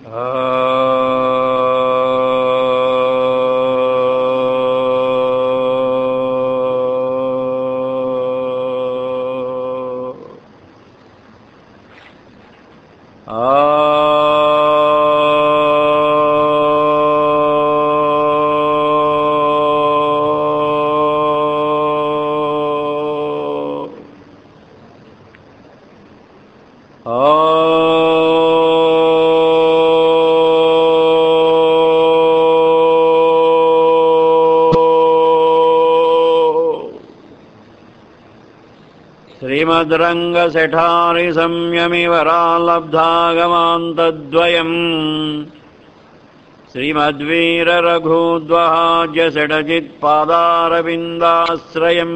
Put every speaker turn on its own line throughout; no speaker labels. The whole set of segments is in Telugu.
श्रीमद्रङ्गशठारि संयमिवरालब्धागमान्तद्वयम् श्रीमद्वीररघूद्वहाज्यषडजित्पादारविन्दाश्रयम्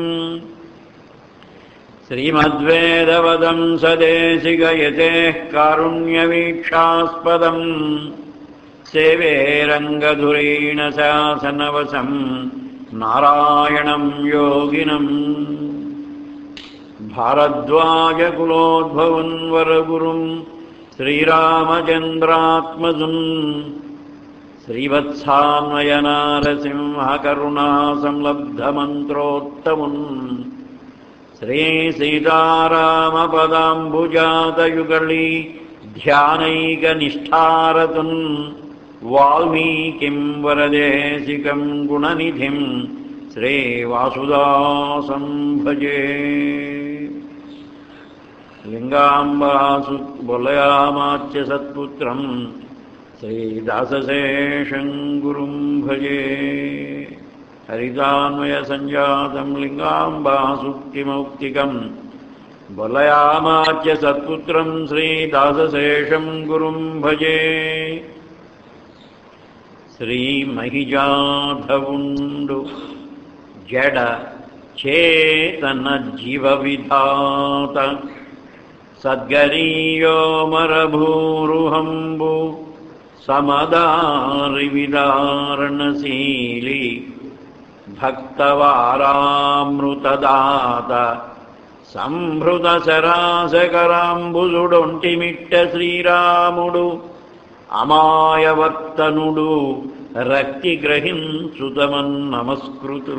श्रीमद्वेदवदं सदेशिगयतेः कारुण्यवीक्षास्पदम् सेवे रङ्गधुरेण शासनवसम् नारायणं योगिनम् भारद्वाजकुलोद्भवन्वरगुरुम् श्रीरामचन्द्रात्मजुम् श्रीवत्सान्वयनारसिंहकरुणासंलब्धमन्त्रोत्तमुन् श्रीसीतारामपदाम्बुजातयुगळी ध्यानैकनिष्ठारतुन् वाल्मीकिं वरदेशिकं गुणनिधिं श्रीवासुदासं भजे लिङ्गाम्बासु बोलयामाच्य सत्पुत्रं श्रीदासशेषं गुरुं भजे हरितान्वयसञ्जातं लिङ्गाम्बासुक्तिमौक्तिकं बोलयामाच्य सत्पुत्रं श्रीदासशेषं गुरुं भजे శ్రీమహిజాధవుండు జడ చేతన జీవ విధాత సద్గరీయో మరభూరుహంబు సమదారి విదారణశీలి భక్తవారామృతదాత సంభృత శరాశకరాంబుజుడొంటిమిట్ట శ్రీరాముడు అమాయవర్తనుడు రక్తి గ్రహించుతమన్ నమస్కృతు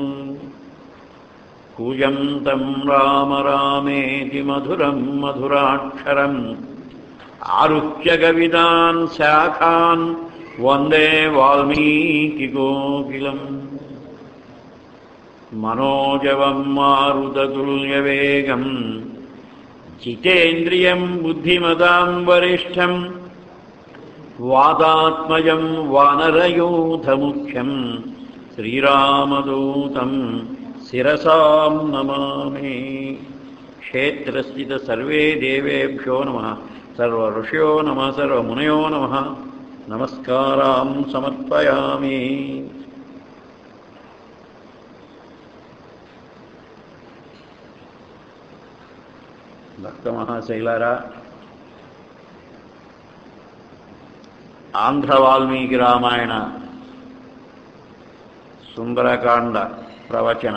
కూజంతం రామ రామేతి మధురం మధురాక్షరం ఆరుహ్య కవిదాన్ శాఖాన్ వందే వాల్మీకి కోకిలం మనోజవం మారుతతుల్యవేగం జితేంద్రియం బుద్ధిమతాం వరిష్టం వాదాత్మజం వానరయూథముఖ్యం శ్రీరామదూతం శిరసాం నమామి క్షేత్రస్థిత సర్వే దేవేభ్యో నమ సర్వఋషయో నమ సర్వమునయో నమ నమస్కారాం సమర్పయామి భక్త మహాశైలారా ఆంధ్ర వాల్మీకి రామాయణ సుందరకాండ ప్రవచన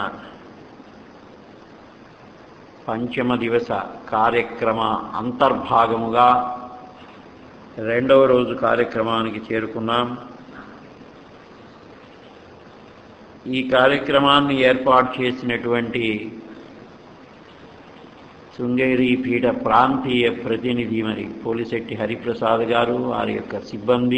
పంచమ దివస కార్యక్రమ అంతర్భాగముగా రెండవ రోజు కార్యక్రమానికి చేరుకున్నాం ఈ కార్యక్రమాన్ని ఏర్పాటు చేసినటువంటి శృంగేరి పీఠ ప్రాంతీయ ప్రతినిధి మరి పోలిశెట్టి హరిప్రసాద్ గారు వారి యొక్క సిబ్బంది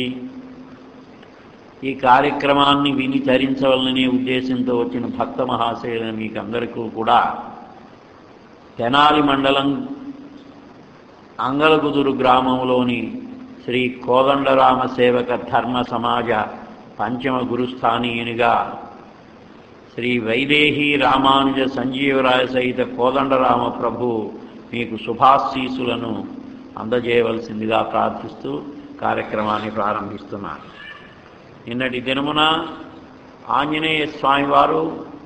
ఈ కార్యక్రమాన్ని విని తరించవలనే ఉద్దేశంతో వచ్చిన భక్త మహాశయులను మీకు అందరికీ కూడా తెనాలి మండలం అంగలకుదురు గ్రామంలోని శ్రీ కోదండరామ సేవక ధర్మ సమాజ పంచమ గురుస్థానీయునిగా శ్రీ వైదేహి రామానుజ సంజీవరాయ సహిత కోదండరామ ప్రభు మీకు శుభాశీసులను అందజేయవలసిందిగా ప్రార్థిస్తూ కార్యక్రమాన్ని ప్రారంభిస్తున్నారు నిన్నటి దినమున ఆంజనేయ స్వామివారు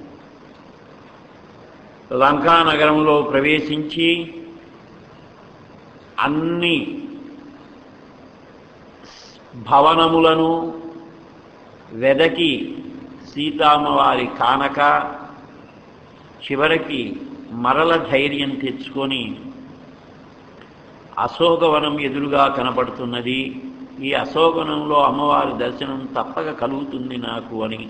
లంకా నగరంలో ప్రవేశించి అన్ని భవనములను వెదకి సీతామ్మవారి కానక చివరికి మరల ధైర్యం తెచ్చుకొని అశోకవనం ఎదురుగా కనపడుతున్నది ఈ అశోకనంలో అమ్మవారి దర్శనం తప్పక కలుగుతుంది నాకు అని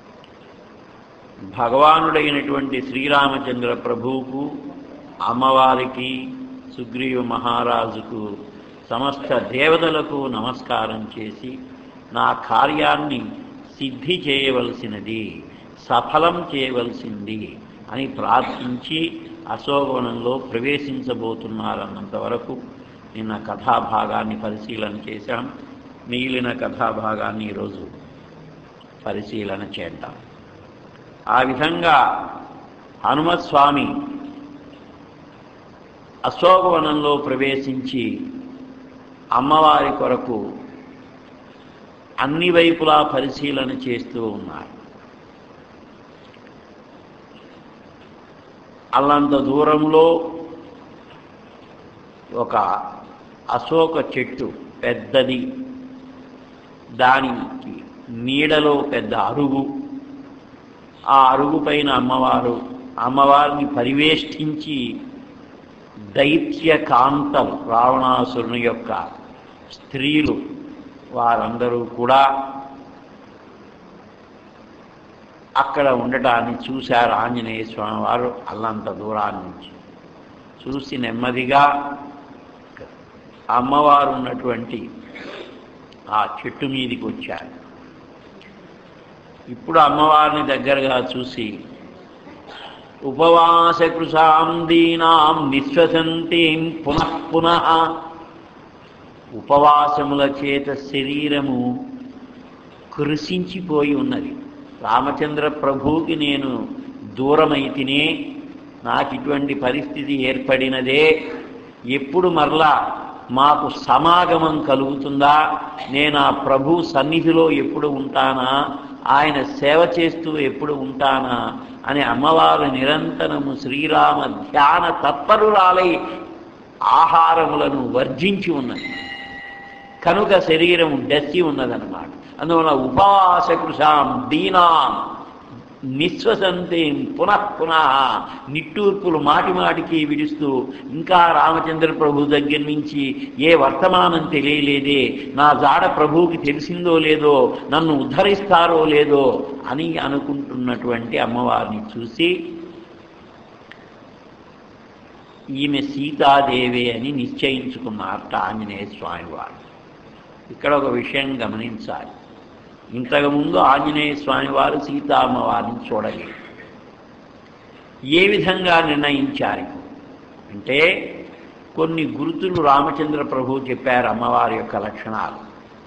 భగవానుడైనటువంటి శ్రీరామచంద్ర ప్రభువుకు అమ్మవారికి సుగ్రీవ మహారాజుకు సమస్త దేవతలకు నమస్కారం చేసి నా కార్యాన్ని సిద్ధి చేయవలసినది సఫలం చేయవలసింది అని ప్రార్థించి అశోకవనంలో ప్రవేశించబోతున్నారన్నంత వరకు నిన్న కథాభాగాన్ని పరిశీలన చేశాం మిగిలిన కథాభాగాన్ని ఈరోజు పరిశీలన చేద్దాం ఆ విధంగా హనుమస్వామి అశోకవనంలో ప్రవేశించి అమ్మవారి కొరకు అన్ని వైపులా పరిశీలన చేస్తూ ఉన్నారు అల్లంత దూరంలో ఒక అశోక చెట్టు పెద్దది దానికి నీడలో పెద్ద అరుగు ఆ అరుగు పైన అమ్మవారు అమ్మవారిని పరివేష్టించి దైత్య కాంతలు రావణాసురుని యొక్క స్త్రీలు వారందరూ కూడా అక్కడ ఉండటాన్ని చూశారు ఆంజనేయ స్వామి వారు అల్లంత దూరాన్ని నుంచి చూసి నెమ్మదిగా అమ్మవారు ఉన్నటువంటి ఆ చెట్టు మీదికి వచ్చారు ఇప్పుడు అమ్మవారిని దగ్గరగా చూసి ఉపవాస కృషాం దీనాం నిశ్వసంతీం పునః పునః ఉపవాసముల చేత శరీరము కృషించిపోయి ఉన్నది రామచంద్ర ప్రభువుకి నేను దూరమైతినే నాకు ఇటువంటి పరిస్థితి ఏర్పడినదే ఎప్పుడు మరలా మాకు సమాగమం కలుగుతుందా నేను ఆ ప్రభు సన్నిధిలో ఎప్పుడు ఉంటానా ఆయన సేవ చేస్తూ ఎప్పుడు ఉంటానా అని అమ్మవారు నిరంతరము శ్రీరామ ధ్యాన తత్పరురాలై ఆహారములను వర్జించి ఉన్నది కనుక శరీరం డస్సి ఉన్నదన్నమాట అందువల్ల ఉపవాస కృషాం దీనాం నిశ్వసంతేం పునః పునః నిట్టూర్పులు మాటి మాటికి విడుస్తూ ఇంకా రామచంద్ర ప్రభు దగ్గర నుంచి ఏ వర్తమానం తెలియలేదే నా జాడ ప్రభువుకి తెలిసిందో లేదో నన్ను ఉద్ధరిస్తారో లేదో అని అనుకుంటున్నటువంటి అమ్మవారిని చూసి ఈమె సీతాదేవి అని నిశ్చయించుకున్నారట ఆంజనేయ స్వామి వారు ఇక్కడ ఒక విషయం గమనించాలి ఇంతకుముందు ఆంజనేయ స్వామి వారు సీతా అమ్మవారిని చూడలేదు ఏ విధంగా నిర్ణయించారు అంటే కొన్ని గుర్తులు రామచంద్ర ప్రభు చెప్పారు అమ్మవారి యొక్క లక్షణాలు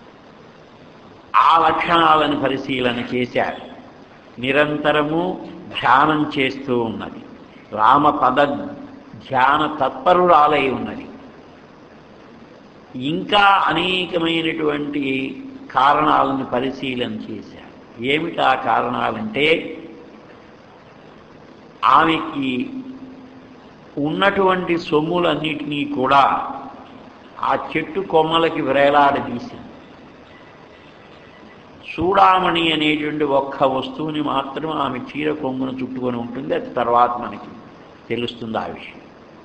ఆ లక్షణాలను పరిశీలన చేశారు నిరంతరము ధ్యానం చేస్తూ ఉన్నది రామపద ధ్యాన తత్పరురాలై ఉన్నది ఇంకా అనేకమైనటువంటి కారణాలను పరిశీలన చేశారు ఏమిటి ఆ కారణాలంటే ఆమెకి ఉన్నటువంటి సొమ్ములన్నిటినీ కూడా ఆ చెట్టు కొమ్మలకి వేలాడదీసింది చూడామణి అనేటువంటి ఒక్క వస్తువుని మాత్రం ఆమె చీర కొమ్మును చుట్టుకొని ఉంటుంది అది తర్వాత మనకి తెలుస్తుంది ఆ విషయం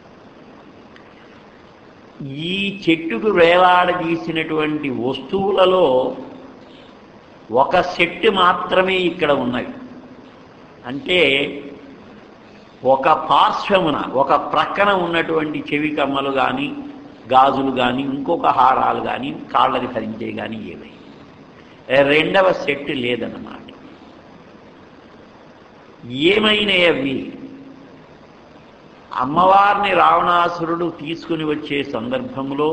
ఈ చెట్టుకు వేలాడదీసినటువంటి వస్తువులలో ఒక సెట్ మాత్రమే ఇక్కడ ఉన్నవి అంటే ఒక పార్శ్వమున ఒక ప్రక్కన ఉన్నటువంటి చెవి కమ్మలు కానీ గాజులు కానీ ఇంకొక హారాలు కానీ కాళ్ళకి ధరించే కానీ ఏవై రెండవ సెట్ లేదన్నమాట ఏమైనాయి అవి అమ్మవారిని రావణాసురుడు తీసుకుని వచ్చే సందర్భంలో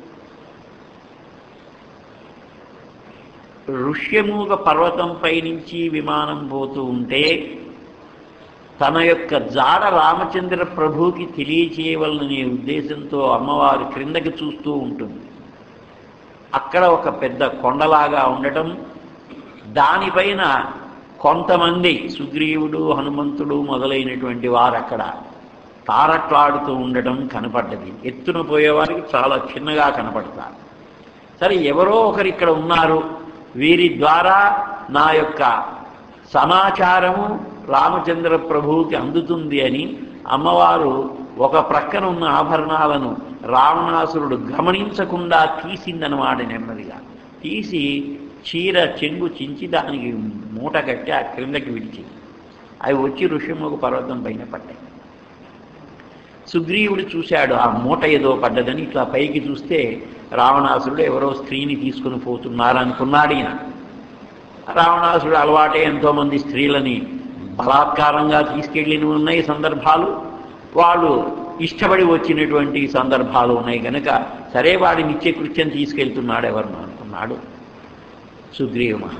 ఋష్యమూగ పర్వతంపై నుంచి విమానం పోతూ ఉంటే తన యొక్క జాడ రామచంద్ర ప్రభుకి తెలియచేయవలననే ఉద్దేశంతో అమ్మవారు క్రిందకి చూస్తూ ఉంటుంది అక్కడ ఒక పెద్ద కొండలాగా ఉండటం దానిపైన కొంతమంది సుగ్రీవుడు హనుమంతుడు మొదలైనటువంటి వారు అక్కడ తారట్లాడుతూ ఉండటం కనపడ్డది ఎత్తున పోయేవారికి చాలా చిన్నగా కనపడతారు సరే ఎవరో ఒకరు ఇక్కడ ఉన్నారు వీరి ద్వారా నా యొక్క సమాచారము రామచంద్ర ప్రభువుకి అందుతుంది అని అమ్మవారు ఒక ప్రక్కన ఉన్న ఆభరణాలను రావణాసురుడు గమనించకుండా తీసిందనమాట నెమ్మదిగా తీసి చీర చెంగు చించి దానికి మూట కట్టి ఆ క్రిందకి విడిచి అవి వచ్చి ఋషిముఖ పర్వతం పైన పడ్డాయి సుగ్రీవుడు చూశాడు ఆ మూట ఏదో పడ్డదని ఇట్లా పైకి చూస్తే రావణాసురుడు ఎవరో స్త్రీని తీసుకుని పోతున్నారు అనుకున్నాడు ఈయన రావణాసురుడు అలవాటే ఎంతోమంది స్త్రీలని బలాత్కారంగా తీసుకెళ్ళిన ఉన్నాయి సందర్భాలు వాళ్ళు ఇష్టపడి వచ్చినటువంటి సందర్భాలు ఉన్నాయి కనుక సరే వాడి నిత్యకృత్యం తీసుకెళ్తున్నాడు ఎవరినో అనుకున్నాడు సుగ్రీవ మహా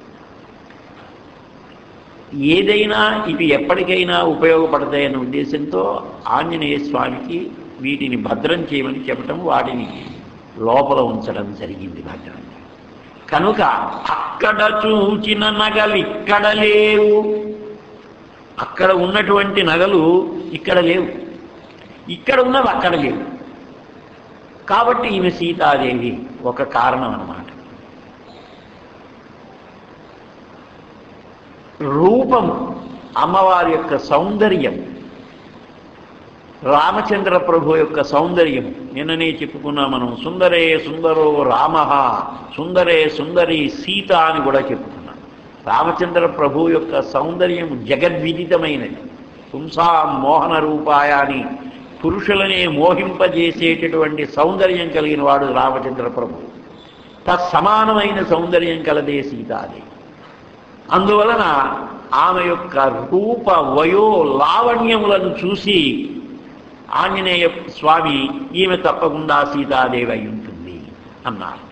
ఏదైనా ఇవి ఎప్పటికైనా ఉపయోగపడతాయనే ఉద్దేశంతో ఆంజనేయ స్వామికి వీటిని భద్రం చేయమని చెప్పటం వాటిని లోపల ఉంచడం జరిగింది భద్రం కనుక అక్కడ చూచిన నగలు ఇక్కడ లేవు అక్కడ ఉన్నటువంటి నగలు ఇక్కడ లేవు ఇక్కడ ఉన్నవి అక్కడ లేవు కాబట్టి ఈమె సీతాదేవి ఒక కారణం అన్నమాట రూపము అమ్మవారి యొక్క సౌందర్యం రామచంద్ర ప్రభు యొక్క సౌందర్యం నిన్ననే చెప్పుకున్నాం మనం సుందరే సుందరో రామ సుందరే సుందరి సీత అని కూడా చెప్పుకున్నాం రామచంద్ర ప్రభు యొక్క సౌందర్యం జగద్విదితమైనది పుంసా మోహన రూపాయ అని పురుషులనే మోహింపజేసేటటువంటి సౌందర్యం కలిగిన వాడు రామచంద్ర ప్రభు తత్సమానమైన సౌందర్యం కలదే సీతాదేవి అందువలన ఆమె యొక్క రూప వయో లావణ్యములను చూసి ఆంజనేయ స్వామి ఈమె తప్పకుండా సీతాదేవి అయి ఉంటుంది అన్నారు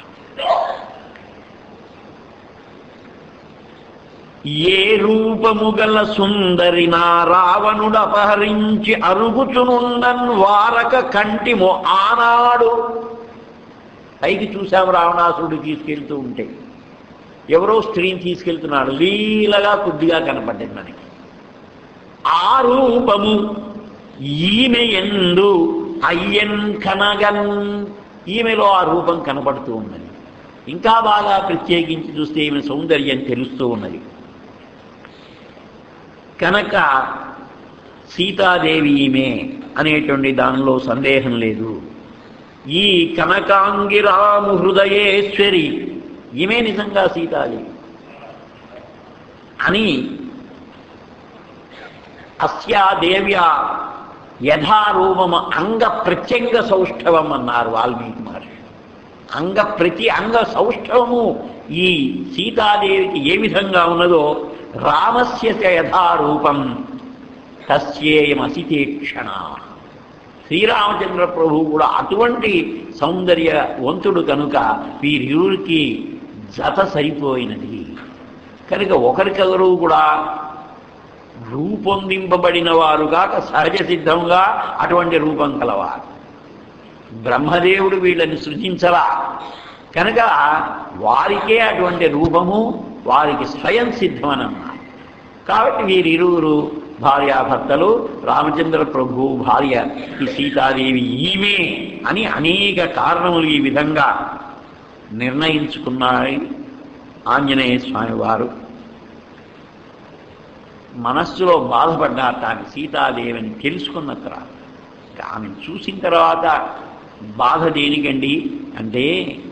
ఏ రూపము గల సుందరి నా రావణుడు అపహరించి అరుగుచునుండన్ వారక కంటిమో ఆనాడు పైకి చూశాం రావణాసురుడు తీసుకెళ్తూ ఉంటే ఎవరో స్త్రీని తీసుకెళ్తున్నాడు లీలగా కొద్దిగా కనపడ్డది మనకి ఆ రూపము ఈమె ఎందు అయ్యన్ కనగన్ ఈమెలో ఆ రూపం కనపడుతూ ఉన్నది ఇంకా బాగా ప్రత్యేకించి చూస్తే ఈమె సౌందర్యం తెలుస్తూ ఉన్నది కనుక సీతాదేవి ఈమె అనేటువంటి దానిలో సందేహం లేదు ఈ కనకాంగిరాము హృదయేశ్వరి ఈమె నిజంగా సీతాదేవి అని అస్యా దేవ్యా యథారూపము అంగ ప్రత్యంగ సౌష్ఠవం అన్నారు వాల్మీకి మహర్షి అంగ ప్రతి అంగ సౌష్ఠవము ఈ సీతాదేవికి ఏ విధంగా ఉన్నదో రామస్య చ యథారూపం తస్యేయమసితేక్షణ శ్రీరామచంద్ర ప్రభు కూడా అటువంటి సౌందర్యవంతుడు కనుక వీరిరువురికి జత సరిపోయినది కనుక ఒకరికొకరు కూడా రూపొందింపబడిన వారు కాక సహజ సిద్ధంగా అటువంటి రూపం కలవారు బ్రహ్మదేవుడు వీళ్ళని సృజించలా కనుక వారికే అటువంటి రూపము వారికి స్వయం సిద్ధమనన్నారు కాబట్టి వీరిరువురు భార్యాభర్తలు రామచంద్ర ప్రభు భార్య ఈ సీతాదేవి ఈమె అని అనేక కారణములు ఈ విధంగా నిర్ణయించుకున్నాయి ఆంజనేయ స్వామి వారు మనస్సులో బాధపడ్డారు తాను సీతాదేవిని తెలుసుకున్న తర్వాత ఆమెను చూసిన తర్వాత బాధ దేనికండి అంటే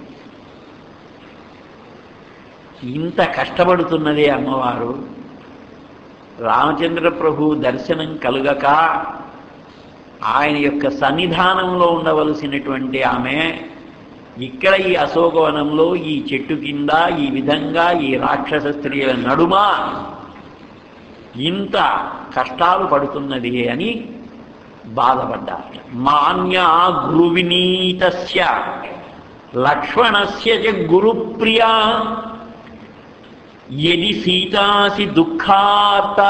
ఇంత కష్టపడుతున్నదే అమ్మవారు రామచంద్ర ప్రభు దర్శనం కలుగక ఆయన యొక్క సన్నిధానంలో ఉండవలసినటువంటి ఆమె ఇక్కడ ఈ అశోకవనంలో ఈ చెట్టు కింద ఈ విధంగా ఈ రాక్షస స్త్రీల నడుమ ఇంత కష్టాలు పడుతున్నది అని బాధపడ్డారు మాన్యా గురువినీతస్య లక్ష్మణస్య చ గురుప్రియా యది సీతాసి దుఃఖాత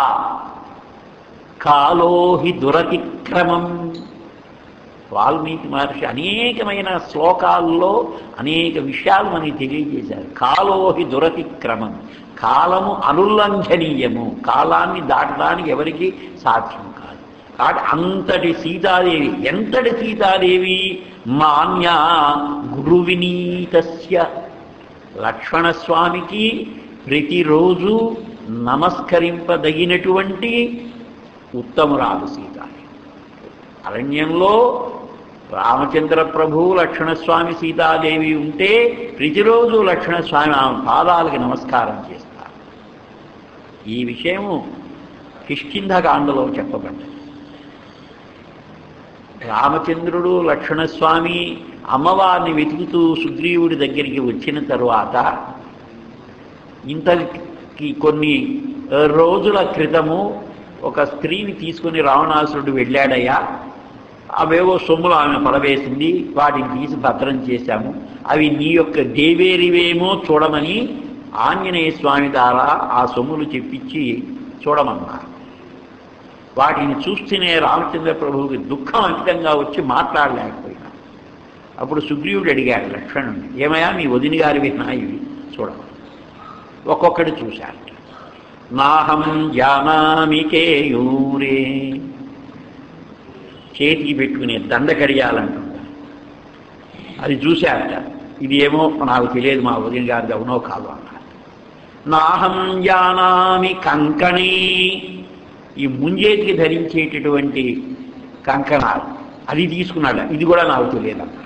కాలో హి దురతిక్రమం వాల్మీకి మహర్షి అనేకమైన శ్లోకాల్లో అనేక విషయాలు మనకి తెలియజేశారు కాలోహి దురతిక్రమం కాలము అనుల్లంఘనీయము కాలాన్ని దాటడానికి ఎవరికి సాధ్యం కాదు కాబట్టి అంతటి సీతాదేవి ఎంతటి సీతాదేవి మాన్య గురువినీతస్య లక్ష్మణస్వామికి ప్రతిరోజు నమస్కరింపదగినటువంటి ఉత్తమురాలు సీత అరణ్యంలో రామచంద్ర ప్రభు లక్ష్మణస్వామి సీతాదేవి ఉంటే ప్రతిరోజు లక్ష్మణస్వామి ఆమె పాదాలకి నమస్కారం చేస్తారు ఈ విషయము కిష్కింధకాండలో చెప్పబడ్డది రామచంద్రుడు లక్ష్మణస్వామి అమ్మవారిని వెతుకుతూ సుగ్రీవుడి దగ్గరికి వచ్చిన తరువాత ఇంతకి కొన్ని రోజుల క్రితము ఒక స్త్రీని తీసుకుని రావణాసురుడు వెళ్ళాడయ్యా అవేవో సొమ్ములు ఆమె పడవేసింది వాటిని తీసి భద్రం చేశాము అవి నీ యొక్క దేవేరివేమో చూడమని ఆంజనేయ స్వామి ద్వారా ఆ సొమ్ములు చెప్పించి చూడమన్నారు వాటిని చూస్తేనే రామచంద్ర ప్రభువుకి దుఃఖం అంకితంగా వచ్చి మాట్లాడలేకపోయినా అప్పుడు సుగ్రీవుడు అడిగాడు లక్ష్మణుడిని ఏమయ్యా మీ వదిని గారి విన్నా ఇవి చూడమని ఒక్కొక్కటి చూశాడు నాహం జానామి కేయూరే చేతికి పెట్టుకునే దండ కడియాలంటుంటా అది చూశారట ఇది ఏమో నాకు తెలియదు మా వదిన గారిది అవునో కాదు అన్నారు నాహం జానామి కంకణి ఈ ముంజేతికి ధరించేటటువంటి కంకణాలు అది తీసుకున్నాడు ఇది కూడా నాకు తెలియదు అన్నారు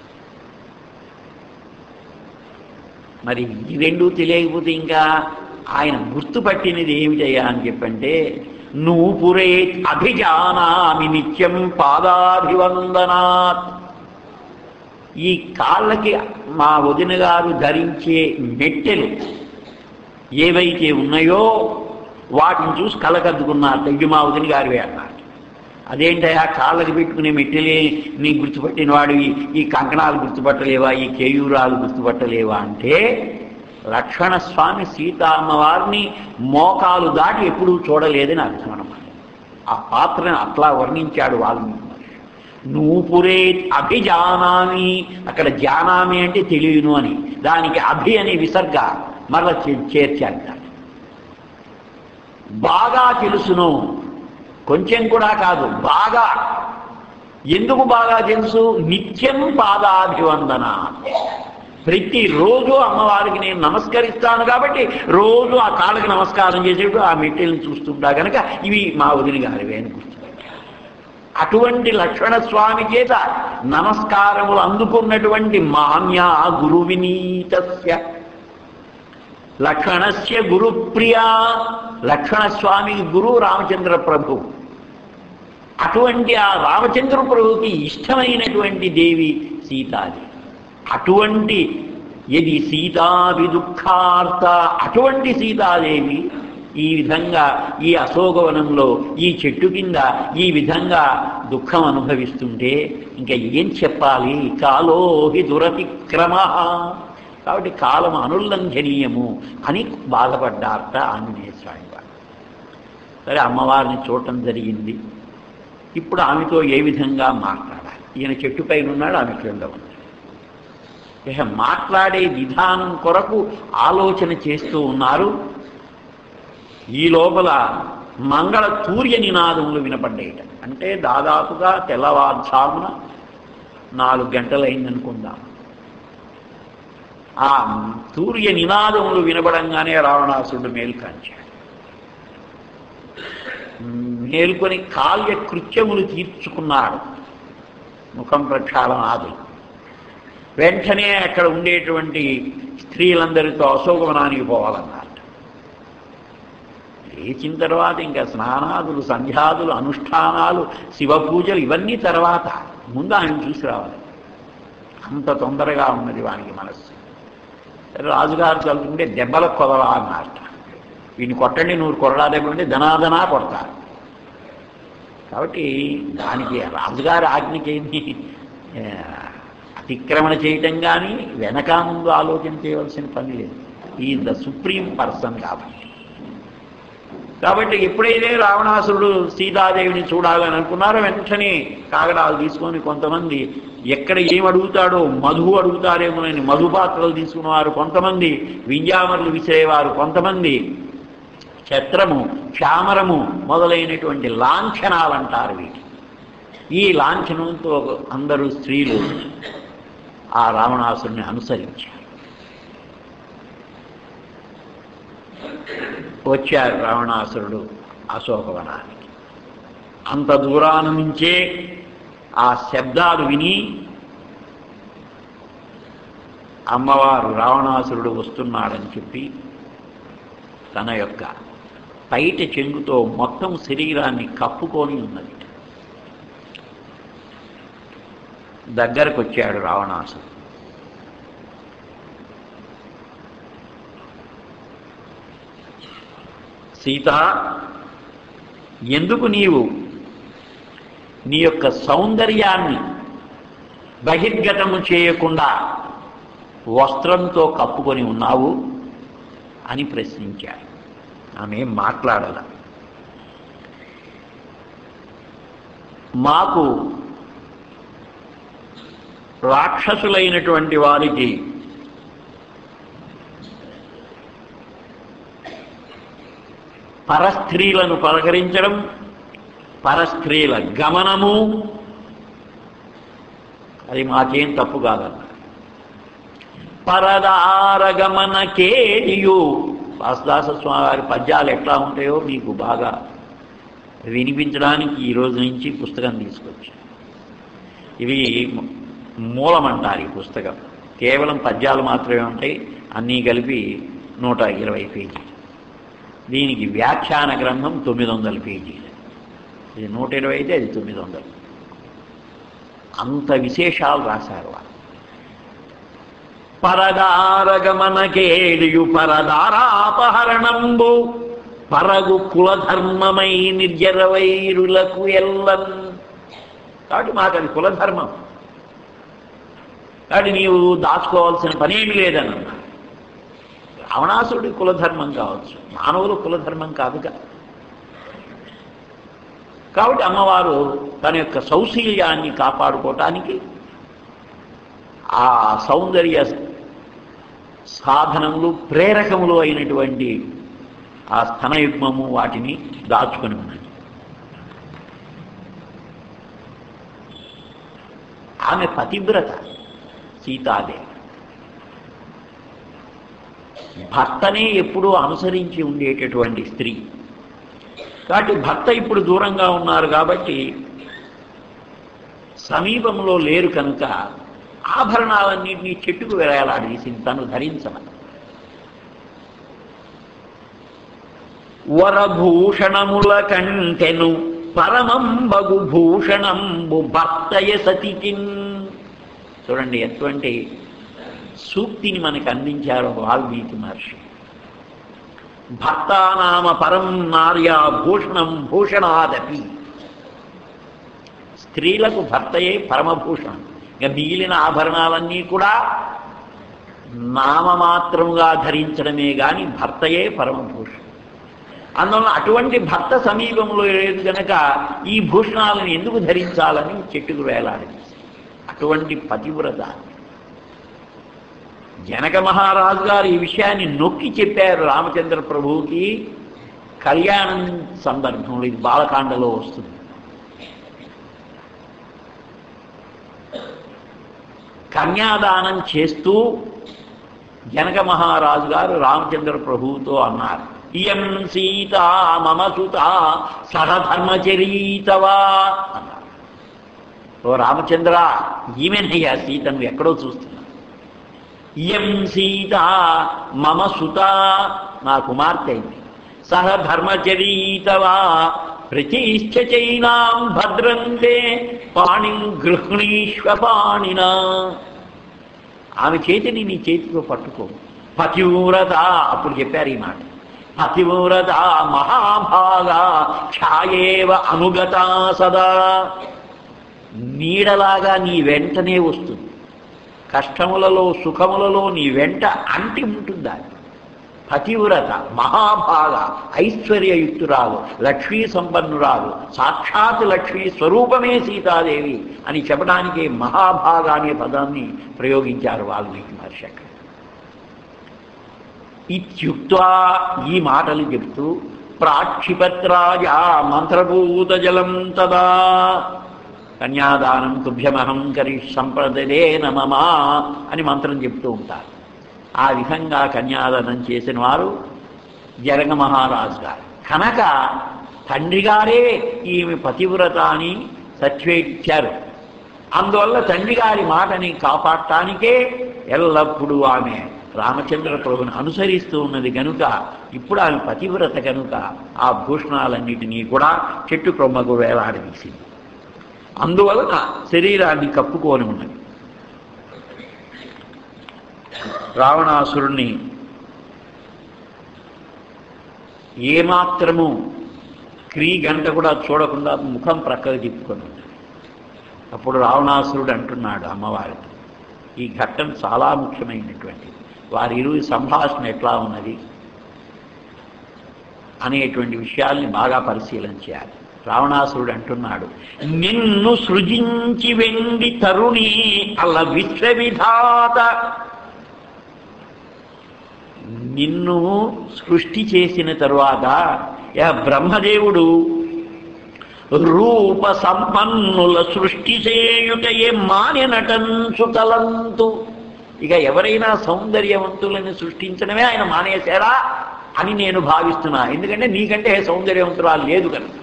మరి ఈ రెండు తెలియకపోతే ఇంకా ఆయన గుర్తుపట్టినది ఏమిటయ్యా అని చెప్పంటే నూపురే అభిజానామి నిత్యం పాదాభివందనాత్ ఈ కాళ్ళకి మా వదిన గారు ధరించే మెట్టెలు ఏవైతే ఉన్నాయో వాటిని చూసి కళ్ళకద్దుకున్నారు ఇవి మా వదిన గారివే అన్నారు అదేంటయా కాళ్ళకి పెట్టుకునే మెట్టెలే నీ గుర్తుపట్టిన వాడు ఈ కంకణాలు గుర్తుపట్టలేవా ఈ కేయూరాలు గుర్తుపట్టలేవా అంటే లక్ష్మణస్వామి సీతామ్మవారిని మోకాలు దాటి ఎప్పుడూ చూడలేదని అర్థం అన్నమాట ఆ పాత్రను అట్లా వర్ణించాడు వాల్మీకి నూపురే అభిజానామి అక్కడ జానామి అంటే తెలియను అని దానికి అభి అనే విసర్గ మరల చేర్చాడు దాన్ని బాగా తెలుసును కొంచెం కూడా కాదు బాగా ఎందుకు బాగా తెలుసు నిత్యం పాదాభివందన ప్రతిరోజు అమ్మవారికి నేను నమస్కరిస్తాను కాబట్టి రోజు ఆ కాళ్ళకి నమస్కారం చేసేటప్పుడు ఆ మెట్టెలను చూస్తుంటా కనుక ఇవి మా వదిలి గారివే అని గుర్తుపెట్టాను అటువంటి లక్ష్మణ స్వామి చేత నమస్కారములు అందుకున్నటువంటి మాన్య గురు వినీతస్య లక్ష్మణస్య గురుప్రియా లక్ష్మణ స్వామికి గురు రామచంద్ర ప్రభు అటువంటి ఆ రామచంద్ర ప్రభుకి ఇష్టమైనటువంటి దేవి సీతాదేవి అటువంటి ఇది సీతాభి దుఃఖార్త అటువంటి సీతాదేవి ఈ విధంగా ఈ అశోకవనంలో ఈ చెట్టు కింద ఈ విధంగా దుఃఖం అనుభవిస్తుంటే ఇంకా ఏం చెప్పాలి కాలోహి దురతిక్రమ కాబట్టి కాలం అనుల్లంఘనీయము అని బాధపడ్డారట ఆంజనేయ స్వామి వారు సరే అమ్మవారిని చూడటం జరిగింది ఇప్పుడు ఆమెతో ఏ విధంగా మాట్లాడాలి ఈయన చెట్టు పైన ఉన్నాడు ఆమె క్రింద ఉంది ఇక మాట్లాడే విధానం కొరకు ఆలోచన చేస్తూ ఉన్నారు ఈ లోపల మంగళ తూర్య నినాదములు వినపడ్డాయిట అంటే దాదాపుగా తెల్లవారుజామున నాలుగు గంటలైందనుకుందాం ఆ తూర్య నినాదములు వినబడంగానే రావణాసురుడు మేల్కాంచాడు మేల్కొని కాల్య కృత్యములు తీర్చుకున్నాడు ముఖం ప్రక్షాళన ఆది వెంటనే అక్కడ ఉండేటువంటి స్త్రీలందరితో అశోకవనానికి పోవాలన్నారు లేచిన తర్వాత ఇంకా స్నానాదులు సంధ్యాదులు అనుష్ఠానాలు శివ పూజలు ఇవన్నీ తర్వాత ముందు ఆయన చూసి రావాలి అంత తొందరగా ఉన్నది వానికి మనస్సు రాజుగారు చదువుకుంటే దెబ్బల కొదవా అన్నమాట వీడిని కొట్టండి నువ్వు కొరడా దెబ్బలుంటే ధనాధనా కొడతారు కాబట్టి దానికి రాజుగారి ఆజ్ఞకేమి అతిక్రమణ చేయటం కానీ వెనక ముందు ఆలోచన చేయవలసిన పని లేదు ఈ ద సుప్రీం పర్సన్ కాబట్టి కాబట్టి ఎప్పుడైతే రావణాసురుడు సీతాదేవిని చూడాలని అనుకున్నారో వెంటనే కాగడాలు తీసుకొని కొంతమంది ఎక్కడ ఏం అడుగుతాడో మధు అడుగుతారేమోనని మధు పాత్రలు తీసుకున్నవారు కొంతమంది వింజామరులు విసిరేవారు కొంతమంది ఛత్రము క్షామరము మొదలైనటువంటి లాంఛనాలు అంటారు వీటి ఈ లాంఛనంతో అందరూ స్త్రీలు ఆ రావణాసురుని అనుసరించారు వచ్చారు రావణాసురుడు అశోకవనానికి అంత దూరాన నుంచే ఆ శబ్దాలు విని అమ్మవారు రావణాసురుడు వస్తున్నాడని చెప్పి తన యొక్క పైట చెంగుతో మొత్తం శరీరాన్ని కప్పుకొని ఉన్నది దగ్గరకు వచ్చాడు రావణాసురుడు సీత ఎందుకు నీవు నీ యొక్క సౌందర్యాన్ని బహిర్గతము చేయకుండా వస్త్రంతో కప్పుకొని ఉన్నావు అని ప్రశ్నించాడు ఆమె మాట్లాడాల మాకు రాక్షసులైనటువంటి వారికి పరస్త్రీలను పలకరించడం పరస్త్రీల గమనము అది మాకేం తప్పు కాదన్న పరదారగమన కేడియు వాసుదాస స్వామి వారి పద్యాలు ఎట్లా ఉంటాయో మీకు బాగా వినిపించడానికి ఈ రోజు నుంచి పుస్తకం తీసుకొచ్చి ఇవి మూలం అంటారు ఈ పుస్తకం కేవలం పద్యాలు మాత్రమే ఉంటాయి అన్నీ కలిపి నూట ఇరవై పేజీలు దీనికి వ్యాఖ్యాన గ్రంథం తొమ్మిది వందల పేజీలు ఇది నూట ఇరవై అయితే అది తొమ్మిది వందలు అంత విశేషాలు రాశారు వాళ్ళు పరదారగమనకేడియు పరదారాపహరణంబు పరగు కులధర్మమై నిర్జరవైరులకు ఎల్లన్ కాబట్టి మాకు అది కులధర్మం కాబట్టి నీవు దాచుకోవాల్సిన పనేమి లేదనన్నా రావణాసురుడి కులధర్మం కావచ్చు మానవుల కులధర్మం కాదుగా కాబట్టి అమ్మవారు తన యొక్క సౌశీల్యాన్ని కాపాడుకోవటానికి ఆ సౌందర్య సాధనములు ప్రేరకములు అయినటువంటి ఆ స్థనయుగ్మము వాటిని దాచుకొని ఉన్నది ఆమె పతివ్రత సీతాదేవి భర్తనే ఎప్పుడూ అనుసరించి ఉండేటటువంటి స్త్రీ కాబట్టి భర్త ఇప్పుడు దూరంగా ఉన్నారు కాబట్టి సమీపంలో లేరు కనుక ఆభరణాలన్నింటినీ చెట్టుకు వేలాడదీసింది తను ధరించమని వరభూషణముల కంటెను పరమంబగు భూషణంబు భర్తయ సతికిన్ చూడండి ఎటువంటి సూక్తిని మనకు అందించారు వాల్మీకి మహర్షి భర్తానామ పరం నార్యా భూషణం భూషణాదపి స్త్రీలకు భర్తయే పరమభూషణం ఇక మిగిలిన ఆభరణాలన్నీ కూడా నామమాత్రముగా ధరించడమే గాని భర్తయే పరమభూషణం అందువలన అటువంటి భర్త సమీపంలో లేదు గనక ఈ భూషణాలను ఎందుకు ధరించాలని చెట్టుకు వేలాడింది అటువంటి పతివ్రత జనక మహారాజు గారు ఈ విషయాన్ని నొక్కి చెప్పారు రామచంద్ర ప్రభువుకి కళ్యాణం సందర్భంలో ఇది బాలకాండలో వస్తుంది కన్యాదానం చేస్తూ జనక మహారాజు గారు రామచంద్ర ప్రభువుతో అన్నారు ఇయం సీత మమ సుత సహధర్మచరీతవా అన్నారు ఓ రామచంద్ర ఈమెనయ్యా సీత నువ్వు ఎక్కడో చూస్తున్నా ఇయం సీత మమ సుత నా కుమార్తె అయింది సహ ధర్మచరీతవా ప్రతిష్ఠ చైనాం భద్రంతే పాణిం గృహ్ణీష్వ పాణినా ఆమె చేతిని నీ చేతితో పట్టుకో పతివ్రత అప్పుడు చెప్పారు ఈ మాట పతివ్రత మహాభాగా ఛాయేవ అనుగత సదా నీడలాగా నీ వెంటనే వస్తుంది కష్టములలో సుఖములలో నీ వెంట అంటి ఉంటుందా పతివ్రత మహాభాగ ఐశ్వర్యయుక్తురాలు లక్ష్మీ సంపన్నురాలు సాక్షాత్ లక్ష్మీ స్వరూపమే సీతాదేవి అని చెప్పడానికి మహాభాగ అనే పదాన్ని ప్రయోగించారు వాల్మీకి మహర్షి అక్కడ ఇత్యుక్త్వా ఈ మాటలు చెప్తూ ప్రాక్షిపత్రాజా మంత్రభూత జలం తదా కన్యాదానం తుభ్యమహం కరి సంప్రదదే నమమా అని మంత్రం చెప్తూ ఉంటారు ఆ విధంగా కన్యాదానం చేసిన వారు జనక మహారాజు గారు కనుక తండ్రి గారే ఈమె పతివ్రత అని సర్టిఫికేట్ ఇచ్చారు అందువల్ల తండ్రి గారి మాటని కాపాడటానికే ఎల్లప్పుడూ ఆమె రామచంద్ర ప్రభుని అనుసరిస్తూ ఉన్నది గనుక ఇప్పుడు ఆమె పతివ్రత కనుక ఆ భూషణాలన్నిటినీ కూడా చెట్టు కొమ్మకు వేలాడదీసింది అందువలన శరీరాన్ని కప్పుకొని ఉన్నది రావణాసురుణ్ణి ఏమాత్రము క్రీ గంట కూడా చూడకుండా ముఖం ప్రక్కకు తిప్పుకొని ఉంది అప్పుడు రావణాసురుడు అంటున్నాడు అమ్మవారికి ఈ ఘట్టం చాలా ముఖ్యమైనటువంటిది వారి ఇరు సంభాషణ ఎట్లా ఉన్నది అనేటువంటి విషయాల్ని బాగా పరిశీలన చేయాలి రావణాసురుడు అంటున్నాడు నిన్ను సృజించి వెండి తరుణి అల్ల విశ్వవిధాత నిన్ను సృష్టి చేసిన తరువాత యా బ్రహ్మదేవుడు రూప సంపన్నుల సృష్టి చేయుటయే మానినటంచు తలంతు ఇక ఎవరైనా సౌందర్యవంతులని సృష్టించడమే ఆయన మానేశారా అని నేను భావిస్తున్నా ఎందుకంటే నీకంటే సౌందర్యవంతురాలు లేదు కనుక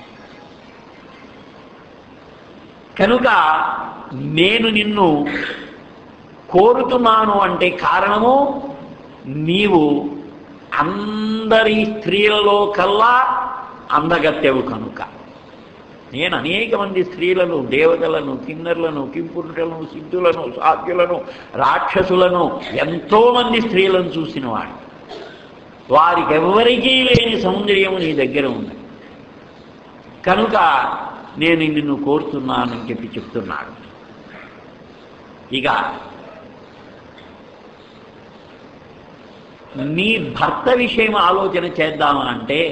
కనుక నేను నిన్ను కోరుతున్నాను అంటే కారణము నీవు అందరి స్త్రీలలో కల్లా అందగత్తెవు కనుక నేను అనేక మంది స్త్రీలను దేవతలను కిన్నర్లను కింపురుటలను సిద్ధులను సాధ్యులను రాక్షసులను ఎంతో మంది స్త్రీలను చూసిన వాడు వారికి ఎవరికీ లేని సౌందర్యము నీ దగ్గర ఉంది కనుక నేను నిన్ను కోరుతున్నానని చెప్పి చెప్తున్నాడు ఇక నీ భర్త విషయం ఆలోచన చేద్దామా అంటే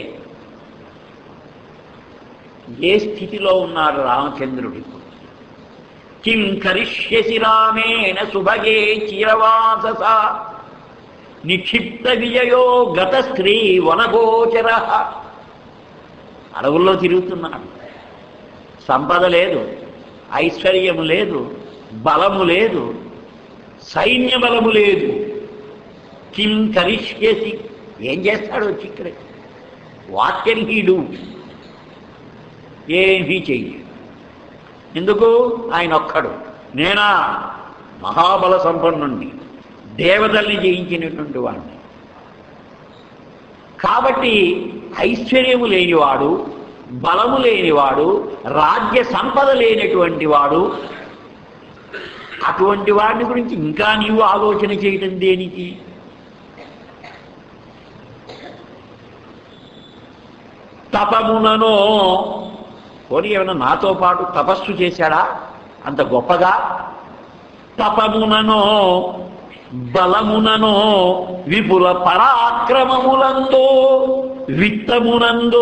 ఏ స్థితిలో ఉన్నాడు రామచంద్రుడు కిం కరిష్యసి రామేణ సుభగే చిరవాసస నిక్షిప్త విజయో గత స్త్రీ వనగోచర అడవుల్లో తిరుగుతున్నాడు సంపద లేదు ఐశ్వర్యము లేదు బలము లేదు సైన్య బలము లేదు కిం కరిష్యసి ఏం చేస్తాడు వచ్చి ఇక్కడ వాట్ కెన్ హీ డూ ఏమీ చెయ్యి ఎందుకు ఆయన ఒక్కడు నేనా మహాబల సంపన్నుణ్ణి దేవతల్ని జయించినటువంటి వాడిని కాబట్టి ఐశ్వర్యము లేనివాడు బలము లేనివాడు రాజ్య సంపద లేనటువంటి వాడు అటువంటి వాడిని గురించి ఇంకా నీవు ఆలోచన చేయటం దేనికి తపముననో పోనీ ఏమైనా నాతో పాటు తపస్సు చేశాడా అంత గొప్పగా తపముననో బలముననో విపుల పరాక్రమములందో విత్తమునందో